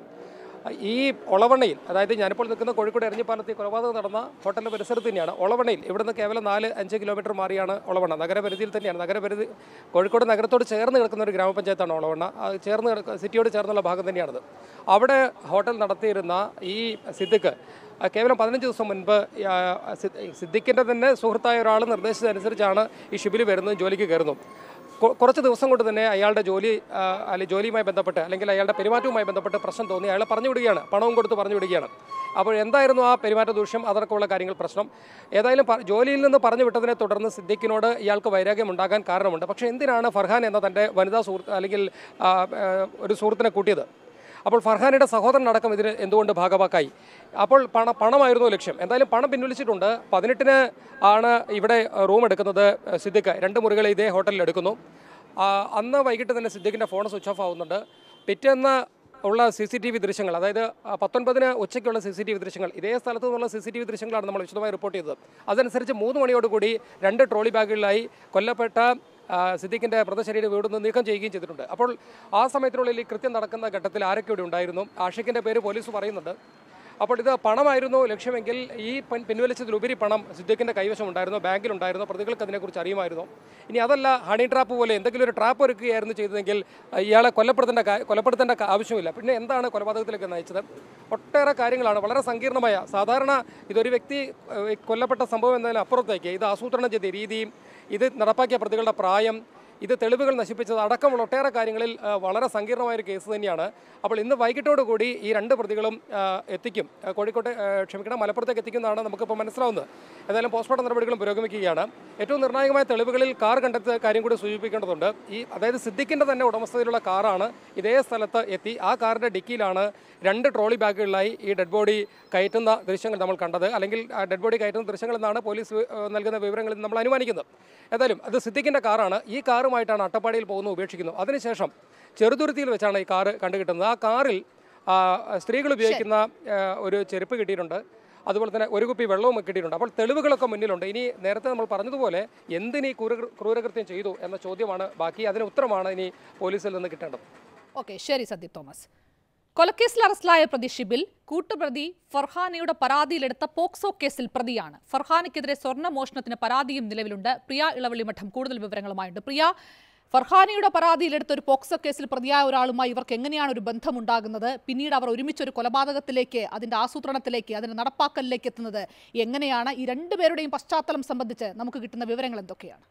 ഈ ഒളവണ്ണയിൽ അതായത് ഞാനിപ്പോൾ നിൽക്കുന്ന കോഴിക്കോട് എരഞ്ഞിപ്പാലത്ത് ഈ കൊലപാതകം നടന്ന ഹോട്ടലിന്റെ പരിസരത്ത് തന്നെയാണ് ഒളവണ്ണയിൽ ഇവിടുന്ന് കേവലം നാല് അഞ്ച് കിലോമീറ്റർ മാറിയാണ് ഒളവണ്ണ നഗരപരിധിയിൽ തന്നെയാണ് നഗരപരിധി കോഴിക്കോട് നഗരത്തോട് ചേർന്ന് കിടക്കുന്ന ഒരു ഗ്രാമപഞ്ചായത്താണ് ഒളവണ്ണ അത് ചേർന്ന് കിടക്ക സിറ്റിയോട് ചേർന്നുള്ള ഭാഗം തന്നെയാണത് അവിടെ ഹോട്ടൽ നടത്തിയിരുന്ന ഈ സിദ്ദിഖ് ആ, കേവലം പതിനഞ്ച് ദിവസം മുൻപ് ആ, സിദ്- സിദ്ദിഖിൻ്റെ തന്നെ സുഹൃത്തായ ഒരാൾ നിർദ്ദേശിച്ചതനുസരിച്ചാണ് ഈ ഷിബിൽ വരുന്നതും ജോലിക്ക് കയറുന്നതും കൊ- കുറച്ച് ദിവസം കൊണ്ട് തന്നെ അയാളുടെ ജോലി ആ, അല്ലെങ്കിൽ ജോലിയുമായി ബന്ധപ്പെട്ട് അല്ലെങ്കിൽ അയാളുടെ പെരുമാറ്റവുമായി ബന്ധപ്പെട്ട് പ്രശ്നം തോന്നി അയാളെ പറഞ്ഞു വിടുകയാണ് പണവും കൊടുത്ത് പറഞ്ഞു വിടുകയാണ് അപ്പോൾ എന്തായിരുന്നു ആ പെരുമാറ്റ ദൂഷ്യം അതടക്കമുള്ള കാര്യങ്ങൾ പ്രശ്നം ഏതായാലും പ- ജോലിയിൽ നിന്ന് പറഞ്ഞു വിട്ടതിനെ തുടർന്ന് സിദ്ദിഖിനോട് ഇയാൾക്ക് വൈരാഗ്യം ഉണ്ടാകാൻ കാരണമുണ്ട് പക്ഷേ എന്തിനാണ് ഫർഹാൻ എന്ന തൻ്റെ വനിതാ സുഹൃത്ത് അല്ലെങ്കിൽ ആ, ആ, ഒരു സുഹൃത്തിനെ കൂട്ടിയത് അപ്പോൾ ഫർഹാനയുടെ സഹോദരൻ അടക്കം ഇതിന് എന്തുകൊണ്ട് ഭാഗവാക്കായി അപ്പോൾ പണ പണമായിരുന്നു ലക്ഷ്യം എന്തായാലും പണം പിൻവലിച്ചിട്ടുണ്ട് പതിനെട്ടിന് ആണ് ഇവിടെ റൂം എടുക്കുന്നത് സിദ്ദിഖ് രണ്ട് മുറികൾ ഇതേ ഹോട്ടലിൽ എടുക്കുന്നു ആ, അന്ന് വൈകിട്ട് തന്നെ സിദ്ദിഖിൻ്റെ ഫോൺ സ്വിച്ച് ഓഫ് ആവുന്നുണ്ട് പിറ്റേന്ന് ഉള്ള സി സി ടി വി ദൃശ്യങ്ങൾ അതായത് ആ, പത്തൊൻപതിന് ഉച്ചയ്ക്കുള്ള സി സി ടി വി ദൃശ്യങ്ങൾ ഇതേ സ്ഥലത്തു നിന്നുള്ള സി സി ടി വി ദൃശ്യങ്ങളാണ് നമ്മൾ വിശദമായി റിപ്പോർട്ട് ചെയ്തത് അതനുസരിച്ച് മൂന്ന് മണിയോടുകൂടി രണ്ട് ട്രോളി ബാഗുകളിലായി കൊല്ലപ്പെട്ട ആ, സിദ്ദീഖിന്റെ മൃതശരീരം ഇവിടെ നിന്ന് നീക്കം ചെയ്യുകയും ചെയ്തിട്ടുണ്ട് അപ്പോൾ ആ സമയത്തിനുള്ളിൽ ഈ കൃത്യം നടക്കുന്ന ഘട്ടത്തിൽ ആരൊക്കെ ഇവിടെ ഉണ്ടായിരുന്നു ആഷിഖിന്റെ പേര് പോലീസ് പറയുന്നുണ്ട് അപ്പോൾ ഇത് പണമായിരുന്നു ലക്ഷ്യമെങ്കിൽ ഈ പിൻ- പിൻവലിച്ചതിലുപരി പണം സിദ്ദീഖിന്റെ കൈവശം ഉണ്ടായിരുന്നു ബാങ്കിലുണ്ടായിരുന്നു പ്രതികൾക്ക് അതിനെക്കുറിച്ച് അറിയുമായിരുന്നു ഇനി അതല്ല ഹണി ട്രാപ്പ് പോലെ എന്തെങ്കിലും ഒരു ട്രാപ്പ് ഒരുക്കുകയായിരുന്നു ചെയ്തതെങ്കിൽ അഹ് ഇയാളെ കൊല്ലപ്പെടുത്തേണ്ട കാ- കൊലപ്പെടുത്തേണ്ട ക- ആവശ്യമില്ല പിന്നെ എന്താണ് കൊലപാതകത്തിലേക്ക് നയിച്ചത് ഒട്ടേറെ കാര്യങ്ങളാണ് വളരെ സങ്കീർണമായ സാധാരണ ഇതൊരു വ്യക്തി ഏഹ്, കൊല്ലപ്പെട്ട സംഭവം എന്നതിന് അപ്പുറത്തേക്ക് ഇത് ആസൂത്രണം ചെയ്ത രീതിയും ഇത് നടപ്പാക്കിയ പ്രതികളുടെ പ്രായം ഇത് തെളിവുകൾ നശിപ്പിച്ചത് അടക്കമുള്ള ഒട്ടേറെ കാര്യങ്ങളിൽ ആ, വളരെ സങ്കീർണമായ ഒരു കേസ് തന്നെയാണ് അപ്പോൾ ഇന്ന് വൈകിട്ടോടു കൂടി ഈ രണ്ട് പ്രതികളും ആ, എത്തിക്കും ആ, കോഴിക്കോട്ടെ ആ, ക്ഷമിക്കണം മലപ്പുറത്തേക്ക് എത്തിക്കുന്നതാണ് നമുക്കിപ്പോൾ മനസ്സിലാവുന്നത് ഏതായാലും പോസ്റ്റ്മോർട്ടം നടപടികളും പുരോഗമിക്കുകയാണ് ഏറ്റവും നിർണായകമായ തെളിവുകളിൽ കാർ കണ്ടെത്തിയ കാര്യം കൂടി സൂചിപ്പിക്കേണ്ടതുണ്ട് ഈ അതായത് സിദ്ദിഖിൻ്റെ തന്നെ ഉടമസ്ഥതയിലുള്ള കാറാണ് ഇതേ സ്ഥലത്ത് എത്തി ആ കാറിൻ്റെ ഡിക്കിയിലാണ് രണ്ട് ട്രോളി ബാഗുകളിലായി ഈ ഡെഡ് ബോഡി കയറ്റുന്ന ദൃശ്യങ്ങൾ നമ്മൾ കണ്ടത് അല്ലെങ്കിൽ ആ ഡെഡ് ബോഡി കയറ്റുന്ന ദൃശ്യങ്ങൾ എന്നാണ് പോലീസ് വി- ഏഹ് നൽകുന്ന വിവരങ്ങളിൽ നമ്മൾ അനുമാനിക്കുന്നത് ഏതായാലും അത് സിദ്ദിഖിൻ്റെ കാറാണ് ഈ കാറുമായിട്ടാണ് അട്ടപ്പാടിയിൽ പോകുന്നത് ഉപേക്ഷിക്കുന്നു അതിനുശേഷം ചെറുതുരുത്തിയിൽ വെച്ചാണ് ഈ കാറ് കണ്ടുകിട്ടുന്നത് ആ കാറിൽ ആ, സ്ത്രീകൾ ഉപയോഗിക്കുന്ന ആ, ഒരു ചെരുപ്പ് കിട്ടിയിട്ടുണ്ട് അതുപോലെ തന്നെ ഒരു കുപ്പി വെള്ളവും കിട്ടിയിട്ടുണ്ട് അപ്പോൾ തെളിവുകളൊക്കെ മുന്നിലുണ്ട് ഇനി നേരത്തെ നമ്മൾ പറഞ്ഞതുപോലെ എന്തിന് ഈ ക്രൂര ക്രൂരകൃത്യം ചെയ്തു എന്ന ചോദ്യമാണ് ബാക്കി അതിന് ഉത്തരമാണ് ഇനി പോലീസിൽ നിന്ന് കിട്ടേണ്ടത് ഓക്കെ ശരി സന്ദീപ് തോമസ് കൊലക്കേസിൽ അറസ്റ്റിലായ പ്രതി ഷിബിൽ കൂട്ടുപ്രതി ഫർഹാനയുടെ പരാതിയിലെടുത്ത പോക്സോ കേസിൽ പ്രതിയാണ് ഫർഹാനയ്ക്കെതിരെ സ്വർണ്ണ മോഷണത്തിന് പരാതിയും നിലവിലുണ്ട് പ്രിയ ഇളവള്ളി മഠം കൂടുതൽ വിവരങ്ങളുമായുണ്ട് പ്രിയ ഫർഹാനയുടെ പരാതിയിലെടുത്ത ഒരു പോക്സോ കേസിൽ പ്രതിയായ ഒരാളുമായി ഇവർക്ക് എങ്ങനെയാണ് ഒരു ബന്ധമുണ്ടാകുന്നത് പിന്നീട് അവർ ഒരുമിച്ച് ഒരു കൊലപാതകത്തിലേക്ക് അതിന്റെ ആസൂത്രണത്തിലേക്ക് അതിന്റെ നടപ്പാക്കലിലേക്ക് എത്തുന്നത് എങ്ങനെയാണ് ഈ രണ്ടുപേരുടെയും പശ്ചാത്തലം സംബന്ധിച്ച് നമുക്ക് കിട്ടുന്ന വിവരങ്ങൾ എന്തൊക്കെയാണ്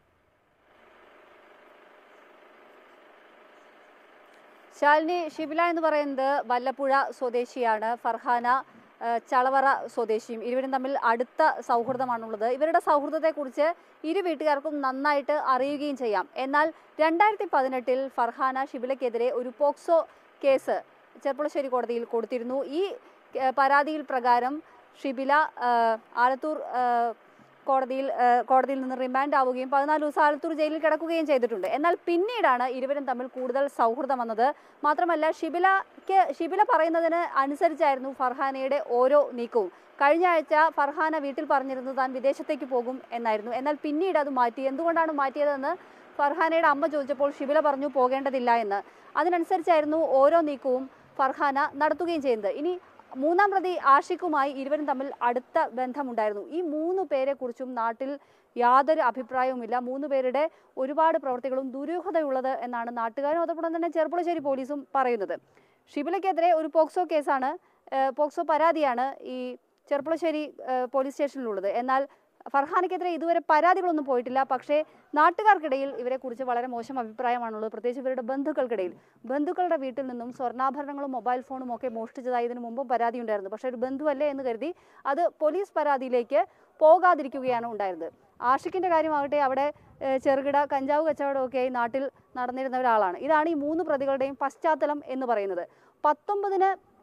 ശാലിനി ഷിബില എന്ന് പറയുന്നത് വല്ലപ്പുഴ സ്വദേശിയാണ് ഫർഹാന ആ, ചളവറ സ്വദേശിയും ഇരുവരും തമ്മിൽ അടുത്ത സൗഹൃദമാണുള്ളത് ഇവരുടെ സൗഹൃദത്തെക്കുറിച്ച് ഇരു വീട്ടുകാർക്കും നന്നായിട്ട് അറിയുകയും ചെയ്യാം എന്നാൽ രണ്ടായിരത്തി പതിനെട്ടിൽ ഫർഹാന ഷിബിലയ്ക്കെതിരെ ഒരു പോക്സോ കേസ് ചെർപ്പുളശ്ശേരി കോടതിയിൽ കൊടുത്തിരുന്നു ഈ ആ, പരാതിയിൽ പ്രകാരം ഷിബില ആ, ആലത്തൂർ ആ, കോടതിയിൽ ആ, കോടതിയിൽ നിന്ന് റിമാൻഡ് ആവുകയും പതിനാല് ദിവസം ആലത്തൂർ ജയിലിൽ കിടക്കുകയും ചെയ്തിട്ടുണ്ട് എന്നാൽ പിന്നീടാണ് ഇരുവരും തമ്മിൽ കൂടുതൽ സൗഹൃദം വന്നത് മാത്രമല്ല ഷിബിലയ്ക്ക് ഷിബില പറയുന്നതിന് അനുസരിച്ചായിരുന്നു ഫർഹാനയുടെ ഓരോ നീക്കവും കഴിഞ്ഞ ആഴ്ച ഫർഹാന വീട്ടിൽ പറഞ്ഞിരുന്നു താൻ വിദേശത്തേക്ക് പോകും എന്നായിരുന്നു എന്നാൽ പിന്നീട് അത് മാറ്റി എന്തുകൊണ്ടാണ് മാറ്റിയതെന്ന് ഫർഹാനയുടെ അമ്മ ചോദിച്ചപ്പോൾ ഷിബില പറഞ്ഞു പോകേണ്ടതില്ല എന്ന് അതിനനുസരിച്ചായിരുന്നു ഓരോ നീക്കവും ഫർഹാന നടത്തുകയും ചെയ്യുന്നത് ഇനി മൂന്നാം പ്രതി ആഷിഖുമായി ഇരുവരും തമ്മിൽ അടുത്ത ബന്ധമുണ്ടായിരുന്നു ഈ മൂന്ന് പേരെക്കുറിച്ചും നാട്ടിൽ യാതൊരു അഭിപ്രായവുമില്ല മൂന്ന് പേരുടെ ഒരുപാട് പ്രവർത്തികളും ദുരൂഹതയുള്ളത് എന്നാണ് നാട്ടുകാരും അതോടൊപ്പം തന്നെ ചെറുപ്പുളശ്ശേരി പോലീസും പറയുന്നത് ഷിബിലയ്ക്കെതിരെ ഒരു പോക്സോ കേസാണ് ഏഹ് പോക്സോ പരാതിയാണ് ഈ ചെറുപ്പുളശ്ശേരി ഏഹ് പോലീസ് സ്റ്റേഷനിലുള്ളത് എന്നാൽ ഫർഹാനയ്ക്കെതിരെ ഇതുവരെ പരാതികളൊന്നും പോയിട്ടില്ല പക്ഷേ നാട്ടുകാർക്കിടയിൽ ഇവരെക്കുറിച്ച് വളരെ മോശം അഭിപ്രായമാണുള്ളത് പ്രത്യേകിച്ച് ഇവരുടെ ബന്ധുക്കൾക്കിടയിൽ ബന്ധുക്കളുടെ വീട്ടിൽ നിന്നും സ്വർണ്ണാഭരണങ്ങളും മൊബൈൽ ഫോണും ഒക്കെ മോഷ്ടിച്ചതായി ഇതിനു മുമ്പും പരാതി ഉണ്ടായിരുന്നു പക്ഷേ ഒരു ബന്ധുവല്ലേ എന്ന് കരുതി അത് പോലീസ് പരാതിയിലേക്ക് പോകാതിരിക്കുകയാണ് ഉണ്ടായിരുന്നത് ആഷിഖിന്റെ കാര്യമാകട്ടെ അവിടെ ഏഹ്, ചെറുകിട കഞ്ചാവ് കച്ചവടമൊക്കെയായി നാട്ടിൽ നടന്നിരുന്ന ഒരാളാണ് ഇതാണ് ഈ മൂന്ന് പ്രതികളുടെയും പശ്ചാത്തലം എന്ന് പറയുന്നത് പത്തൊമ്പതിന്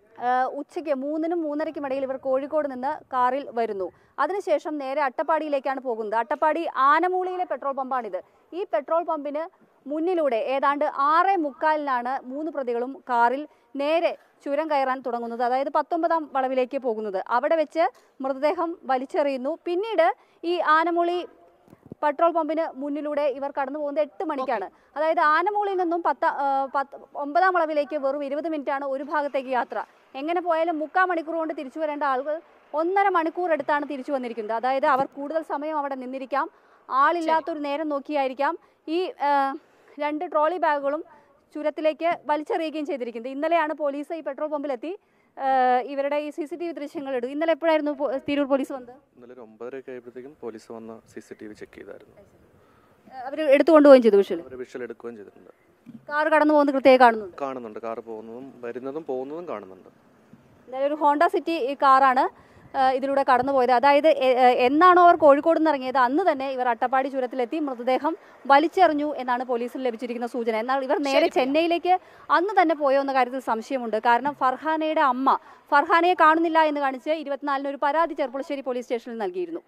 ഏഹ് ഉച്ചയ്ക്ക് മൂന്നിനും മൂന്നരയ്ക്കും ഇടയിൽ ഇവർ കോഴിക്കോട് നിന്ന് കാറിൽ വരുന്നു അതിനുശേഷം നേരെ അട്ടപ്പാടിയിലേക്കാണ് പോകുന്നത് അട്ടപ്പാടി ആനമൂളിയിലെ പെട്രോൾ പമ്പാണിത് ഈ പെട്രോൾ പമ്പിന് മുന്നിലൂടെ ഏതാണ്ട് ആറേ മുക്കാലിനാണ് മൂന്ന് പ്രതികളും കാറിൽ നേരെ ചുരം കയറാൻ തുടങ്ങുന്നത് അതായത് പത്തൊമ്പതാം വളവിലേക്ക് പോകുന്നത് അവിടെ വെച്ച് മൃതദേഹം വലിച്ചെറിയുന്നു പിന്നീട് ഈ ആനമൂളി പെട്രോൾ പമ്പിന് മുന്നിലൂടെ ഇവർ കടന്നു പോകുന്നത് എട്ട് മണിക്കാണ് അതായത് ആനമൂളിൽ നിന്നും പത്ത ആ, പത്ത് ഒമ്പതാം വളവിലേക്ക് വെറും ഇരുപത് മിനിറ്റാണ് ഒരു ഭാഗത്തേക്ക് യാത്ര എങ്ങനെ പോയാലും മുക്കാൽ മണിക്കൂർ കൊണ്ട് തിരിച്ചു വരേണ്ട ആളുകൾ ഒന്നര മണിക്കൂർ എടുത്താണ് തിരിച്ചു വന്നിരിക്കുന്നത് അതായത് അവർ കൂടുതൽ സമയം അവിടെ നിന്നിരിക്കാം ആളില്ലാത്തൊരു നേരം നോക്കിയായിരിക്കാം ഈ ആ, രണ്ട് ട്രോളി ബാഗുകളും ചുരത്തിലേക്ക് വലിച്ചെറിയുകയും ചെയ്തിരിക്കുന്നത് ഇന്നലെയാണ് പോലീസ് ഈ പെട്രോൾ പമ്പിലെത്തി ആ, ഇവരുടെ ഈ സി സി ടി വി ദൃശ്യങ്ങൾ എടുത്തു ഇന്നലെ എപ്പോഴായിരുന്നു പോ- തിരൂർ പോലീസ് വന്നത് ഇന്നലെ ഒരു ഒമ്പതരയൊക്കെ ആയപ്പോഴത്തേക്കും പോലീസ് വന്ന് C C T V check ചെയ്തായിരുന്നു അവർ എടുത്തുകൊണ്ടുപോവുകയും ചെയ്തു വിഷയം അവർ വിഷ്വൽ എടുക്കുകയും ചെയ്തിട്ടുണ്ട് കാർ കടന്നു പോകുന്നത് കൃത്യമായി കാണുന്നുണ്ട് കാണുന്നുണ്ട് കാർ പോകുന്നതും വരുന്നതും പോകുന്നതും കാണുന്നുണ്ട് എന്തായാലും ഒരു ഹോണ്ട സിറ്റി ഈ കാറാണ് ആ, ഇതിലൂടെ കടന്നുപോയത് അതായത് എ- എ- എന്നാണോ അവർ കോഴിക്കോട് നിന്ന് ഇറങ്ങിയത് അന്ന് തന്നെ ഇവർ അട്ടപ്പാടി ചുരത്തിലെത്തി മൃതദേഹം വലിച്ചെറിഞ്ഞു എന്നാണ് പോലീസിൽ ലഭിച്ചിരിക്കുന്ന സൂചന എന്നാൽ ഇവർ നേരെ ചെന്നൈയിലേക്ക് അന്ന് തന്നെ പോയോ എന്ന കാര്യത്തിൽ സംശയമുണ്ട് കാരണം ഫർഹാനയുടെ അമ്മ ഫർഹാനയെ കാണുന്നില്ല എന്ന് കാണിച്ച് ഇരുപത്തിനാലിന് ഒരു പരാതി ചെർപ്പുളശ്ശേരി പോലീസ് സ്റ്റേഷനിൽ നൽകിയിരുന്നു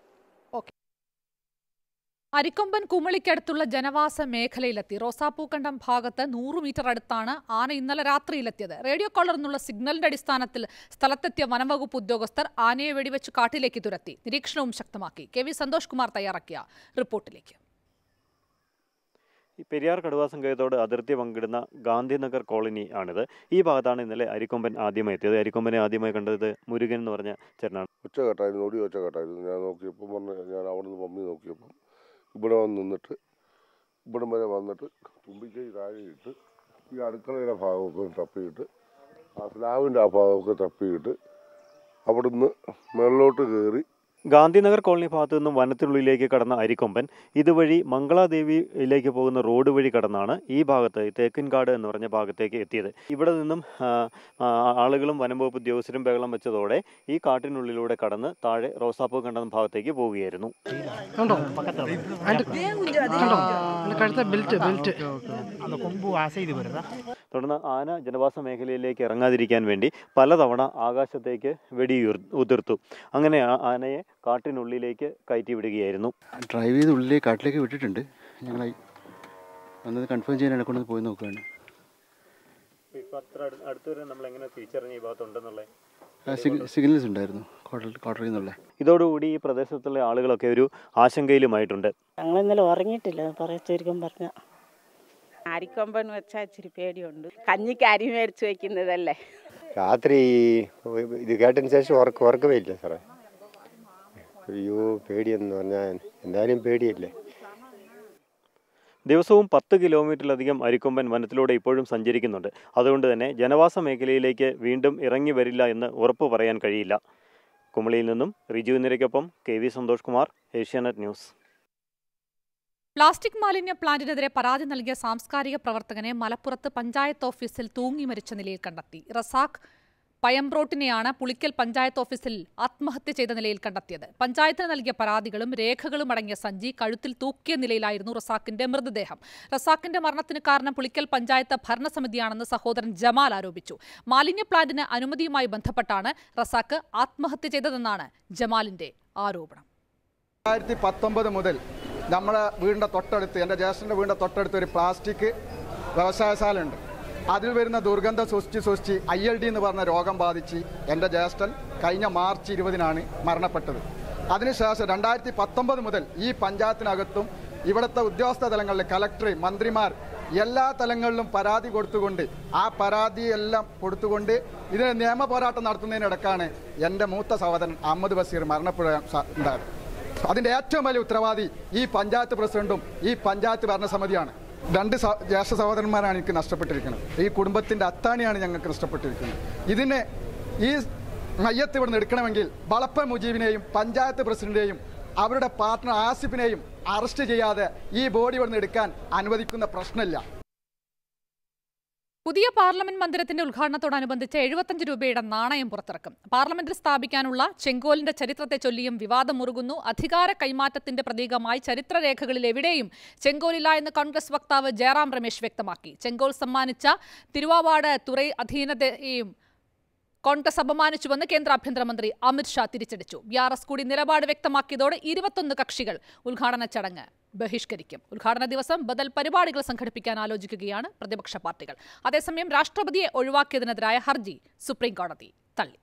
അരിക്കൊമ്പൻ കുമളിക്കടുത്തുള്ള ജനവാസ മേഖലയിലെത്തി റോസാപ്പൂക്കണ്ടം ഭാഗത്ത് നൂറ് മീറ്റർ അടുത്താണ് ആന ഇന്നലെ രാത്രിയിലെത്തിയത് റേഡിയോ കോളർ എന്നുള്ള സിഗ്നലിന്റെ അടിസ്ഥാനത്തിൽ സ്ഥലത്തെത്തിയ വനംവകുപ്പ് ഉദ്യോഗസ്ഥർ ആനയെ വെടിവെച്ച് കാട്ടിലേക്ക് തുരത്തി നിരീക്ഷണവും ശക്തമാക്കി കെ വി സന്തോഷ് കുമാർ തയ്യാറാക്കിയ റിപ്പോർട്ടിലേക്ക് ഈ പെരിയാർ കടുവാ സങ്കേതത്തോട് അതിർത്തി പങ്കിടുന്ന ഗാന്ധിനഗർ കോളനി ആണിത് ഈ ഭാഗത്താണ് ഇന്നലെ അരിക്കൊമ്പൻ ആദ്യമായി എത്തിയത് അരിക്കൊമ്പനെ ആദ്യമായി കണ്ടത് മുരുകൻ എന്ന് പറഞ്ഞ ചേട്ടനാണ് ഒച്ചകെട്ടായിരുന്നു ഓടി ഒച്ചകെട്ടായിരുന്നു ഞാൻ നോക്കിയപ്പോൾ പറഞ്ഞ ഞാൻ അവിടെ നിന്ന് മമ്മി നോക്കിയപ്പം ഇവിടെ വന്ന് നിന്നിട്ട് ഇവിടം വരെ വന്നിട്ട് തുമ്പിക്കൈ താഴെ ഇട്ട് ഈ അടുക്കളയുടെ ഭാഗമൊക്കെ തപ്പിയിട്ട് ആ സ്ലാവിൻ്റെ ആ ഭാഗമൊക്കെ തപ്പിയിട്ട് അവിടുന്ന് മേളിലോട്ട് കയറി ഗാന്ധിനഗർ കോളനി ഭാഗത്തു നിന്നും വനത്തിനുള്ളിലേക്ക് കടന്ന അരിക്കൊമ്പൻ ഇതുവഴി മംഗളാദേവിയിലേക്ക് പോകുന്ന റോഡ് വഴി കടന്നാണ് ഈ ഭാഗത്ത് ഈ തേക്കിൻകാട് എന്ന് പറഞ്ഞ ഭാഗത്തേക്ക് എത്തിയത് ഇവിടെ നിന്നും ആ, ആ, ആളുകളും വനംവകുപ്പ് ഉദ്യോഗസ്ഥരും ബഹളം വെച്ചതോടെ ഈ കാട്ടിനുള്ളിലൂടെ കടന്ന് താഴെ റോസാപ്പൂ കണ്ടെന്ന ഭാഗത്തേക്ക് പോവുകയായിരുന്നു കണ്ടോ കണ്ടോ കഴുത്ത ബെൽറ്റ് ബെൽറ്റ് அந்த கொம்பு அசைது வருதா തുടർന്ന് ആന ജനവാസ മേഖലയിലേക്ക് ഇറങ്ങാതിരിക്കാൻ വേണ്ടി പലതവണ ആകാശത്തേക്ക് വെടിയുർ ഉതിർത്തു അങ്ങനെ ആ ആനയെ കാട്ടിനുള്ളിലേക്ക് കയറ്റി വിടുകയായിരുന്നു ഡ്രൈവ് ചെയ്ത് ഉള്ളിലേക്ക് കാട്ടിലേക്ക് വിട്ടിട്ടുണ്ട് ഞങ്ങൾ വന്നത് കൺഫേം ചെയ്യാൻ എന്നെ പോയി നോക്കുകയാണ് അടുത്ത് വരെ നമ്മൾ എങ്ങനെ തിരിച്ചറിഞ്ഞ ഈ ഭാഗത്തുണ്ടെന്നുള്ളത് സിഗ്നൽസ് ഉണ്ടായിരുന്നു ക്വാർട്ടർ ക്വാർട്ടറിൽ നിന്നുള്ള ഇതോടുകൂടി ഈ പ്രദേശത്തുള്ള ആളുകളൊക്കെ ഒരു ആശങ്കയിലുമായിട്ടുണ്ട് ഞങ്ങൾ ഇന്നലെ ഉറങ്ങിയിട്ടില്ല പറയാ ചുരുക്കം പറഞ്ഞ അരിക്കൊമ്പൻ വെച്ചാൽ ഇച്ചിരി പേടിയുണ്ട് കഞ്ഞിക്ക് അരി മേടിച്ച് വെക്കുന്നതല്ലേ രാത്രി ഇത് കേട്ടതിന് ശേഷം ഉറക്ക ഉറക്കമേ ഇല്ല സാറേ അയ്യോ പേടിയെന്ന് പറഞ്ഞാൽ എന്തായാലും പേടിയല്ലേ ദിവസവും പത്ത് കിലോമീറ്ററിലധികം അരിക്കൊമ്പൻ വനത്തിലൂടെ ഇപ്പോഴും സഞ്ചരിക്കുന്നുണ്ട് അതുകൊണ്ട് തന്നെ ജനവാസ മേഖലയിലേക്ക് വീണ്ടും ഇറങ്ങി വരില്ല എന്ന് ഉറപ്പു പറയാൻ കഴിയില്ല കുമളിയിൽ നിന്നും റിജു നിരയ്ക്കൊപ്പം K V Santhosh Kumar Asianet news plastic മാലിന്യ പ്ലാന്റിനെതിരെ പരാതി നൽകിയ സാംസ്കാരിക പ്രവർത്തകനെ മലപ്പുറത്ത് പഞ്ചായത്ത് ഓഫീസിൽ തൂങ്ങി മരിച്ച നിലയിൽ കണ്ടെത്തി റസാഖ് പയംബ്രോട്ടിനെയാണ് പുളിക്കൽ പഞ്ചായത്ത് ഓഫീസിൽ ആത്മഹത്യ ചെയ്ത നിലയിൽ കണ്ടെത്തിയത് പഞ്ചായത്തിന് നൽകിയ പരാതികളും രേഖകളും അടങ്ങിയ സഞ്ചി കഴുത്തിൽ തൂക്കിയ നിലയിലായിരുന്നു റസാഖിന്റെ മൃതദേഹം റസാഖിന്റെ മരണത്തിന് കാരണം പുളിക്കൽ പഞ്ചായത്ത് ഭരണസമിതിയാണെന്ന് സഹോദരൻ ജമാൽ ആരോപിച്ചു മാലിന്യ പ്ലാന്റിന് അനുമതിയുമായി ബന്ധപ്പെട്ടാണ് റസാഖ് ആത്മഹത്യ ചെയ്തതെന്നാണ് ജമാലിന്റെ ആരോപണം രണ്ടായിരത്തി പത്തൊമ്പത് മുതൽ നമ്മുടെ വീടിൻ്റെ തൊട്ടടുത്ത് എൻ്റെ ജ്യേഷ്ഠൻ്റെ വീടിൻ്റെ തൊട്ടടുത്ത് ഒരു പ്ലാസ്റ്റിക് വ്യവസായശാല ഉണ്ട് അതിൽ വരുന്ന ദുർഗന്ധം സൂക്ഷിച്ച് സൂക്ഷിച്ച് ഐ എൽ ഡി എന്ന് പറഞ്ഞ രോഗം ബാധിച്ച് എൻ്റെ ജ്യേഷ്ഠൻ കഴിഞ്ഞ മാർച്ച് ഇരുപതിനാണ് മരണപ്പെട്ടത് അതിനുശേഷം രണ്ടായിരത്തി പത്തൊമ്പത് മുതൽ ഈ പഞ്ചായത്തിനകത്തും ഇവിടുത്തെ ഉദ്യോഗസ്ഥ തലങ്ങളിൽ കലക്ടർ മന്ത്രിമാർ എല്ലാ തലങ്ങളിലും പരാതി കൊടുത്തുകൊണ്ട് ആ പരാതി എല്ലാം കൊടുത്തുകൊണ്ട് ഇതിന് നിയമ പോരാട്ടം നടത്തുന്നതിനിടക്കാണ് എൻ്റെ മൂത്ത സഹോദരൻ അഹമ്മദ് ബഷീർ മരണപ്പെടാൻ സ- ഉണ്ടായത് അതിന്റെ ഏറ്റവും വലിയ ഉത്തരവാദി ഈ പഞ്ചായത്ത് പ്രസിഡന്റും ഈ പഞ്ചായത്ത് ഭരണസമിതിയാണ് രണ്ട് സ- ജ്യേഷ്ഠ സഹോദരന്മാരാണ് എനിക്ക് നഷ്ടപ്പെട്ടിരിക്കുന്നത് ഈ കുടുംബത്തിന്റെ അത്താണിയാണ് ഞങ്ങൾക്ക് നഷ്ടപ്പെട്ടിരിക്കുന്നത് ഇതിനെ ഈ മയ്യത്ത് ഇവിടുന്ന് എടുക്കണമെങ്കിൽ വളപ്പ മുജീബിനെയും പഞ്ചായത്ത് പ്രസിഡന്റിനെയും അവരുടെ പാർട്ട്ണർ ആസിഫിനെയും അറസ്റ്റ് ചെയ്യാതെ ഈ ബോഡി ഇവിടുന്ന് എടുക്കാൻ അനുവദിക്കുന്ന പ്രശ്നമില്ല പുതിയ പാർലമെന്റ് മന്ദിരത്തിന്റെ ഉദ്ഘാടനത്തോടനുബന്ധിച്ച് എഴുപത്തഞ്ച് രൂപയുടെ നാണയം പുറത്തിറക്കും പാർലമെന്റിൽ സ്ഥാപിക്കാനുള്ള ചെങ്കോലിന്റെ ചരിത്രത്തെ ചൊല്ലിയും വിവാദം മുറുകുന്നു അധികാര കൈമാറ്റത്തിന്റെ പ്രതീകമായി ചരിത്രരേഖകളിൽ എവിടെയും ചെങ്കോലില്ല എന്ന് കോൺഗ്രസ് വക്താവ് ജയറാം രമേശ് വ്യക്തമാക്കി ചെങ്കോൽ സമ്മാനിച്ച തിരുവാവാട് തുറൈ അധീനതയും കോൺഗ്രസ് അപമാനിച്ചുവെന്ന് കേന്ദ്ര ആഭ്യന്തരമന്ത്രി അമിത്ഷാ തിരിച്ചടിച്ചു ബി ആർ എസ് കൂടി നിലപാട് വ്യക്തമാക്കിയതോടെ ഇരുപത്തൊന്ന് കക്ഷികൾ ഉദ്ഘാടന ചടങ്ങ് ബഹിഷ്കരിക്കും ഉദ്ഘാടന ദിവസം ബദൽ പരിപാടികൾ സംഘടിപ്പിക്കാൻ ആലോചിക്കുകയാണ് പ്രതിപക്ഷ പാർട്ടികൾ അതേസമയം രാഷ്ട്രപതിയെ ഒഴിവാക്കിയതിനെതിരായ ഹർജി സുപ്രീം കോടതി തള്ളി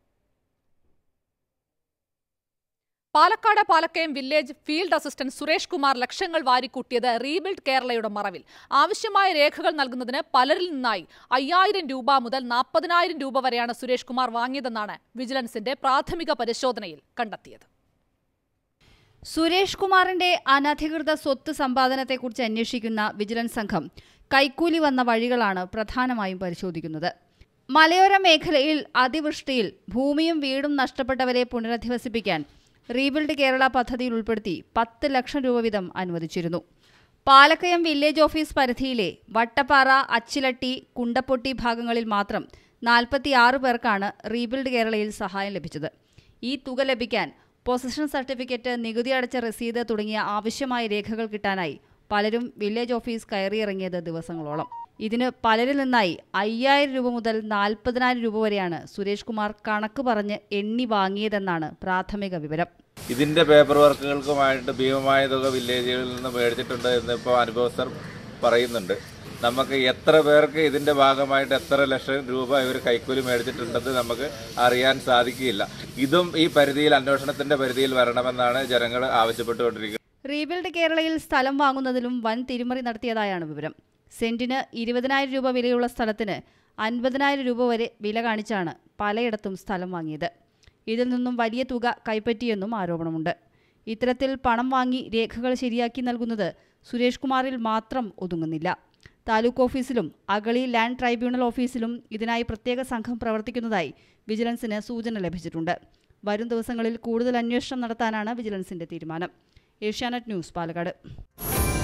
Palakkad Palakkayam village field assistant Suresh Kumar ലക്ഷങ്ങൾ വാരിക്കൂട്ടിയത് റീബിൽഡ് കേരളയുടെ മറവിൽ ആവശ്യമായ രേഖകൾ നൽകുന്നതിന് പലരിൽ നിന്നായി അയ്യായിരം രൂപ മുതൽ നാൽപ്പതിനായിരം രൂപ വരെയാണ് സുരേഷ് കുമാർ വാങ്ങിയതെന്നാണ് വിജിലൻസിന്റെ പ്രാഥമിക പരിശോധനയിൽ കണ്ടെത്തിയത് സുരേഷ് കുമാറിന്റെ അനധികൃത സ്വത്ത് സമ്പാദനത്തെക്കുറിച്ച് അന്വേഷിക്കുന്ന വിജിലൻസ് സംഘം കൈക്കൂലി വന്ന വഴികളാണ് പ്രധാനമായും പരിശോധിക്കുന്നത് മലയോര മേഖലയിൽ അതിവൃഷ്ടിയിൽ ഭൂമിയും വീടും നഷ്ടപ്പെട്ടവരെ പുനരധിവസിപ്പിക്കാൻ റീബിൽഡ് കേരള പദ്ധതിയിൽ ഉൾപ്പെടുത്തി പത്ത് ലക്ഷം രൂപ വീതം അനുവദിച്ചിരുന്നു പാലക്കയം വില്ലേജ് ഓഫീസ് പരിധിയിലെ വട്ടപ്പാറ അച്ചിലട്ടി കുണ്ടപ്പൊട്ടി ഭാഗങ്ങളിൽ മാത്രം നാൽപ്പത്തിയാറ് പേർക്കാണ് റീബിൽഡ് കേരളയിൽ സഹായം ലഭിച്ചത് ഈ തുക ലഭിക്കാൻ പൊസിഷൻ സർട്ടിഫിക്കറ്റ് നികുതി അടച്ച രസീത് തുടങ്ങിയ ആവശ്യമായ രേഖകൾ കിട്ടാനായി പലരും വില്ലേജ് ഓഫീസ് കയറിയിറങ്ങിയത് ദിവസങ്ങളോളം ഇതിന് പലരിൽ നിന്നായി അയ്യായിരം രൂപ മുതൽ നാൽപ്പതിനായിരം രൂപ വരെയാണ് സുരേഷ് കുമാർ കണക്ക് പറഞ്ഞ് എണ്ണി വാങ്ങിയതെന്നാണ് പ്രാഥമിക വിവരം ഇതിന്റെ പേപ്പർ വർക്കുകൾക്കുമായിട്ട് ഭീമമായ തുക വില്ലേജുകളിൽ നിന്ന് മേടിച്ചിട്ടുണ്ട് എന്ന് ഇപ്പോൾ അനുഭവസ്ഥർ പറയുന്നുണ്ട് നമുക്ക് എത്ര പേർക്ക് ഇതിന്റെ ഭാഗമായിട്ട് എത്ര ലക്ഷം രൂപ ഇവർ കൈക്കൂലി മേടിച്ചിട്ടുണ്ടെന്ന് നമുക്ക് അറിയാൻ സാധിക്കില്ല ഇതും ഈ പരിധിയിൽ അന്വേഷണത്തിന്റെ പരിധിയിൽ വരണമെന്നാണ് ജനങ്ങൾ ആവശ്യപ്പെട്ടുകൊണ്ടിരിക്കുന്നത് റീബിൽഡ് കേരളയിൽ സ്ഥലം വാങ്ങുന്നതിലും വൻ തിരിമറി നടത്തിയതായാണ് വിവരം സെന്റിന് ഇരുപതിനായിരം രൂപ വിലയുള്ള സ്ഥലത്തിന് അൻപതിനായിരം രൂപ വരെ വില കാണിച്ചാണ് പലയിടത്തും സ്ഥലം വാങ്ങിയത് ഇതിൽ നിന്നും വലിയ തുക കൈപ്പറ്റിയെന്നും ആരോപണമുണ്ട് ഇത്തരത്തിൽ പണം വാങ്ങി രേഖകൾ ശരിയാക്കി നൽകുന്നത് സുരേഷ് കുമാറിൽ മാത്രം ഒതുങ്ങുന്നില്ല താലൂക്ക് ഓഫീസിലും അഗളി ലാൻഡ് ട്രൈബ്യൂണൽ ഓഫീസിലും ഇതിനായി പ്രത്യേക സംഘം പ്രവർത്തിക്കുന്നതായി വിജിലൻസിന് സൂചന ലഭിച്ചിട്ടുണ്ട് വരും ദിവസങ്ങളിൽ കൂടുതൽ അന്വേഷണം നടത്താനാണ് വിജിലൻസിന്റെ തീരുമാനം ഏഷ്യാനെറ്റ് ന്യൂസ് പാലക്കാട്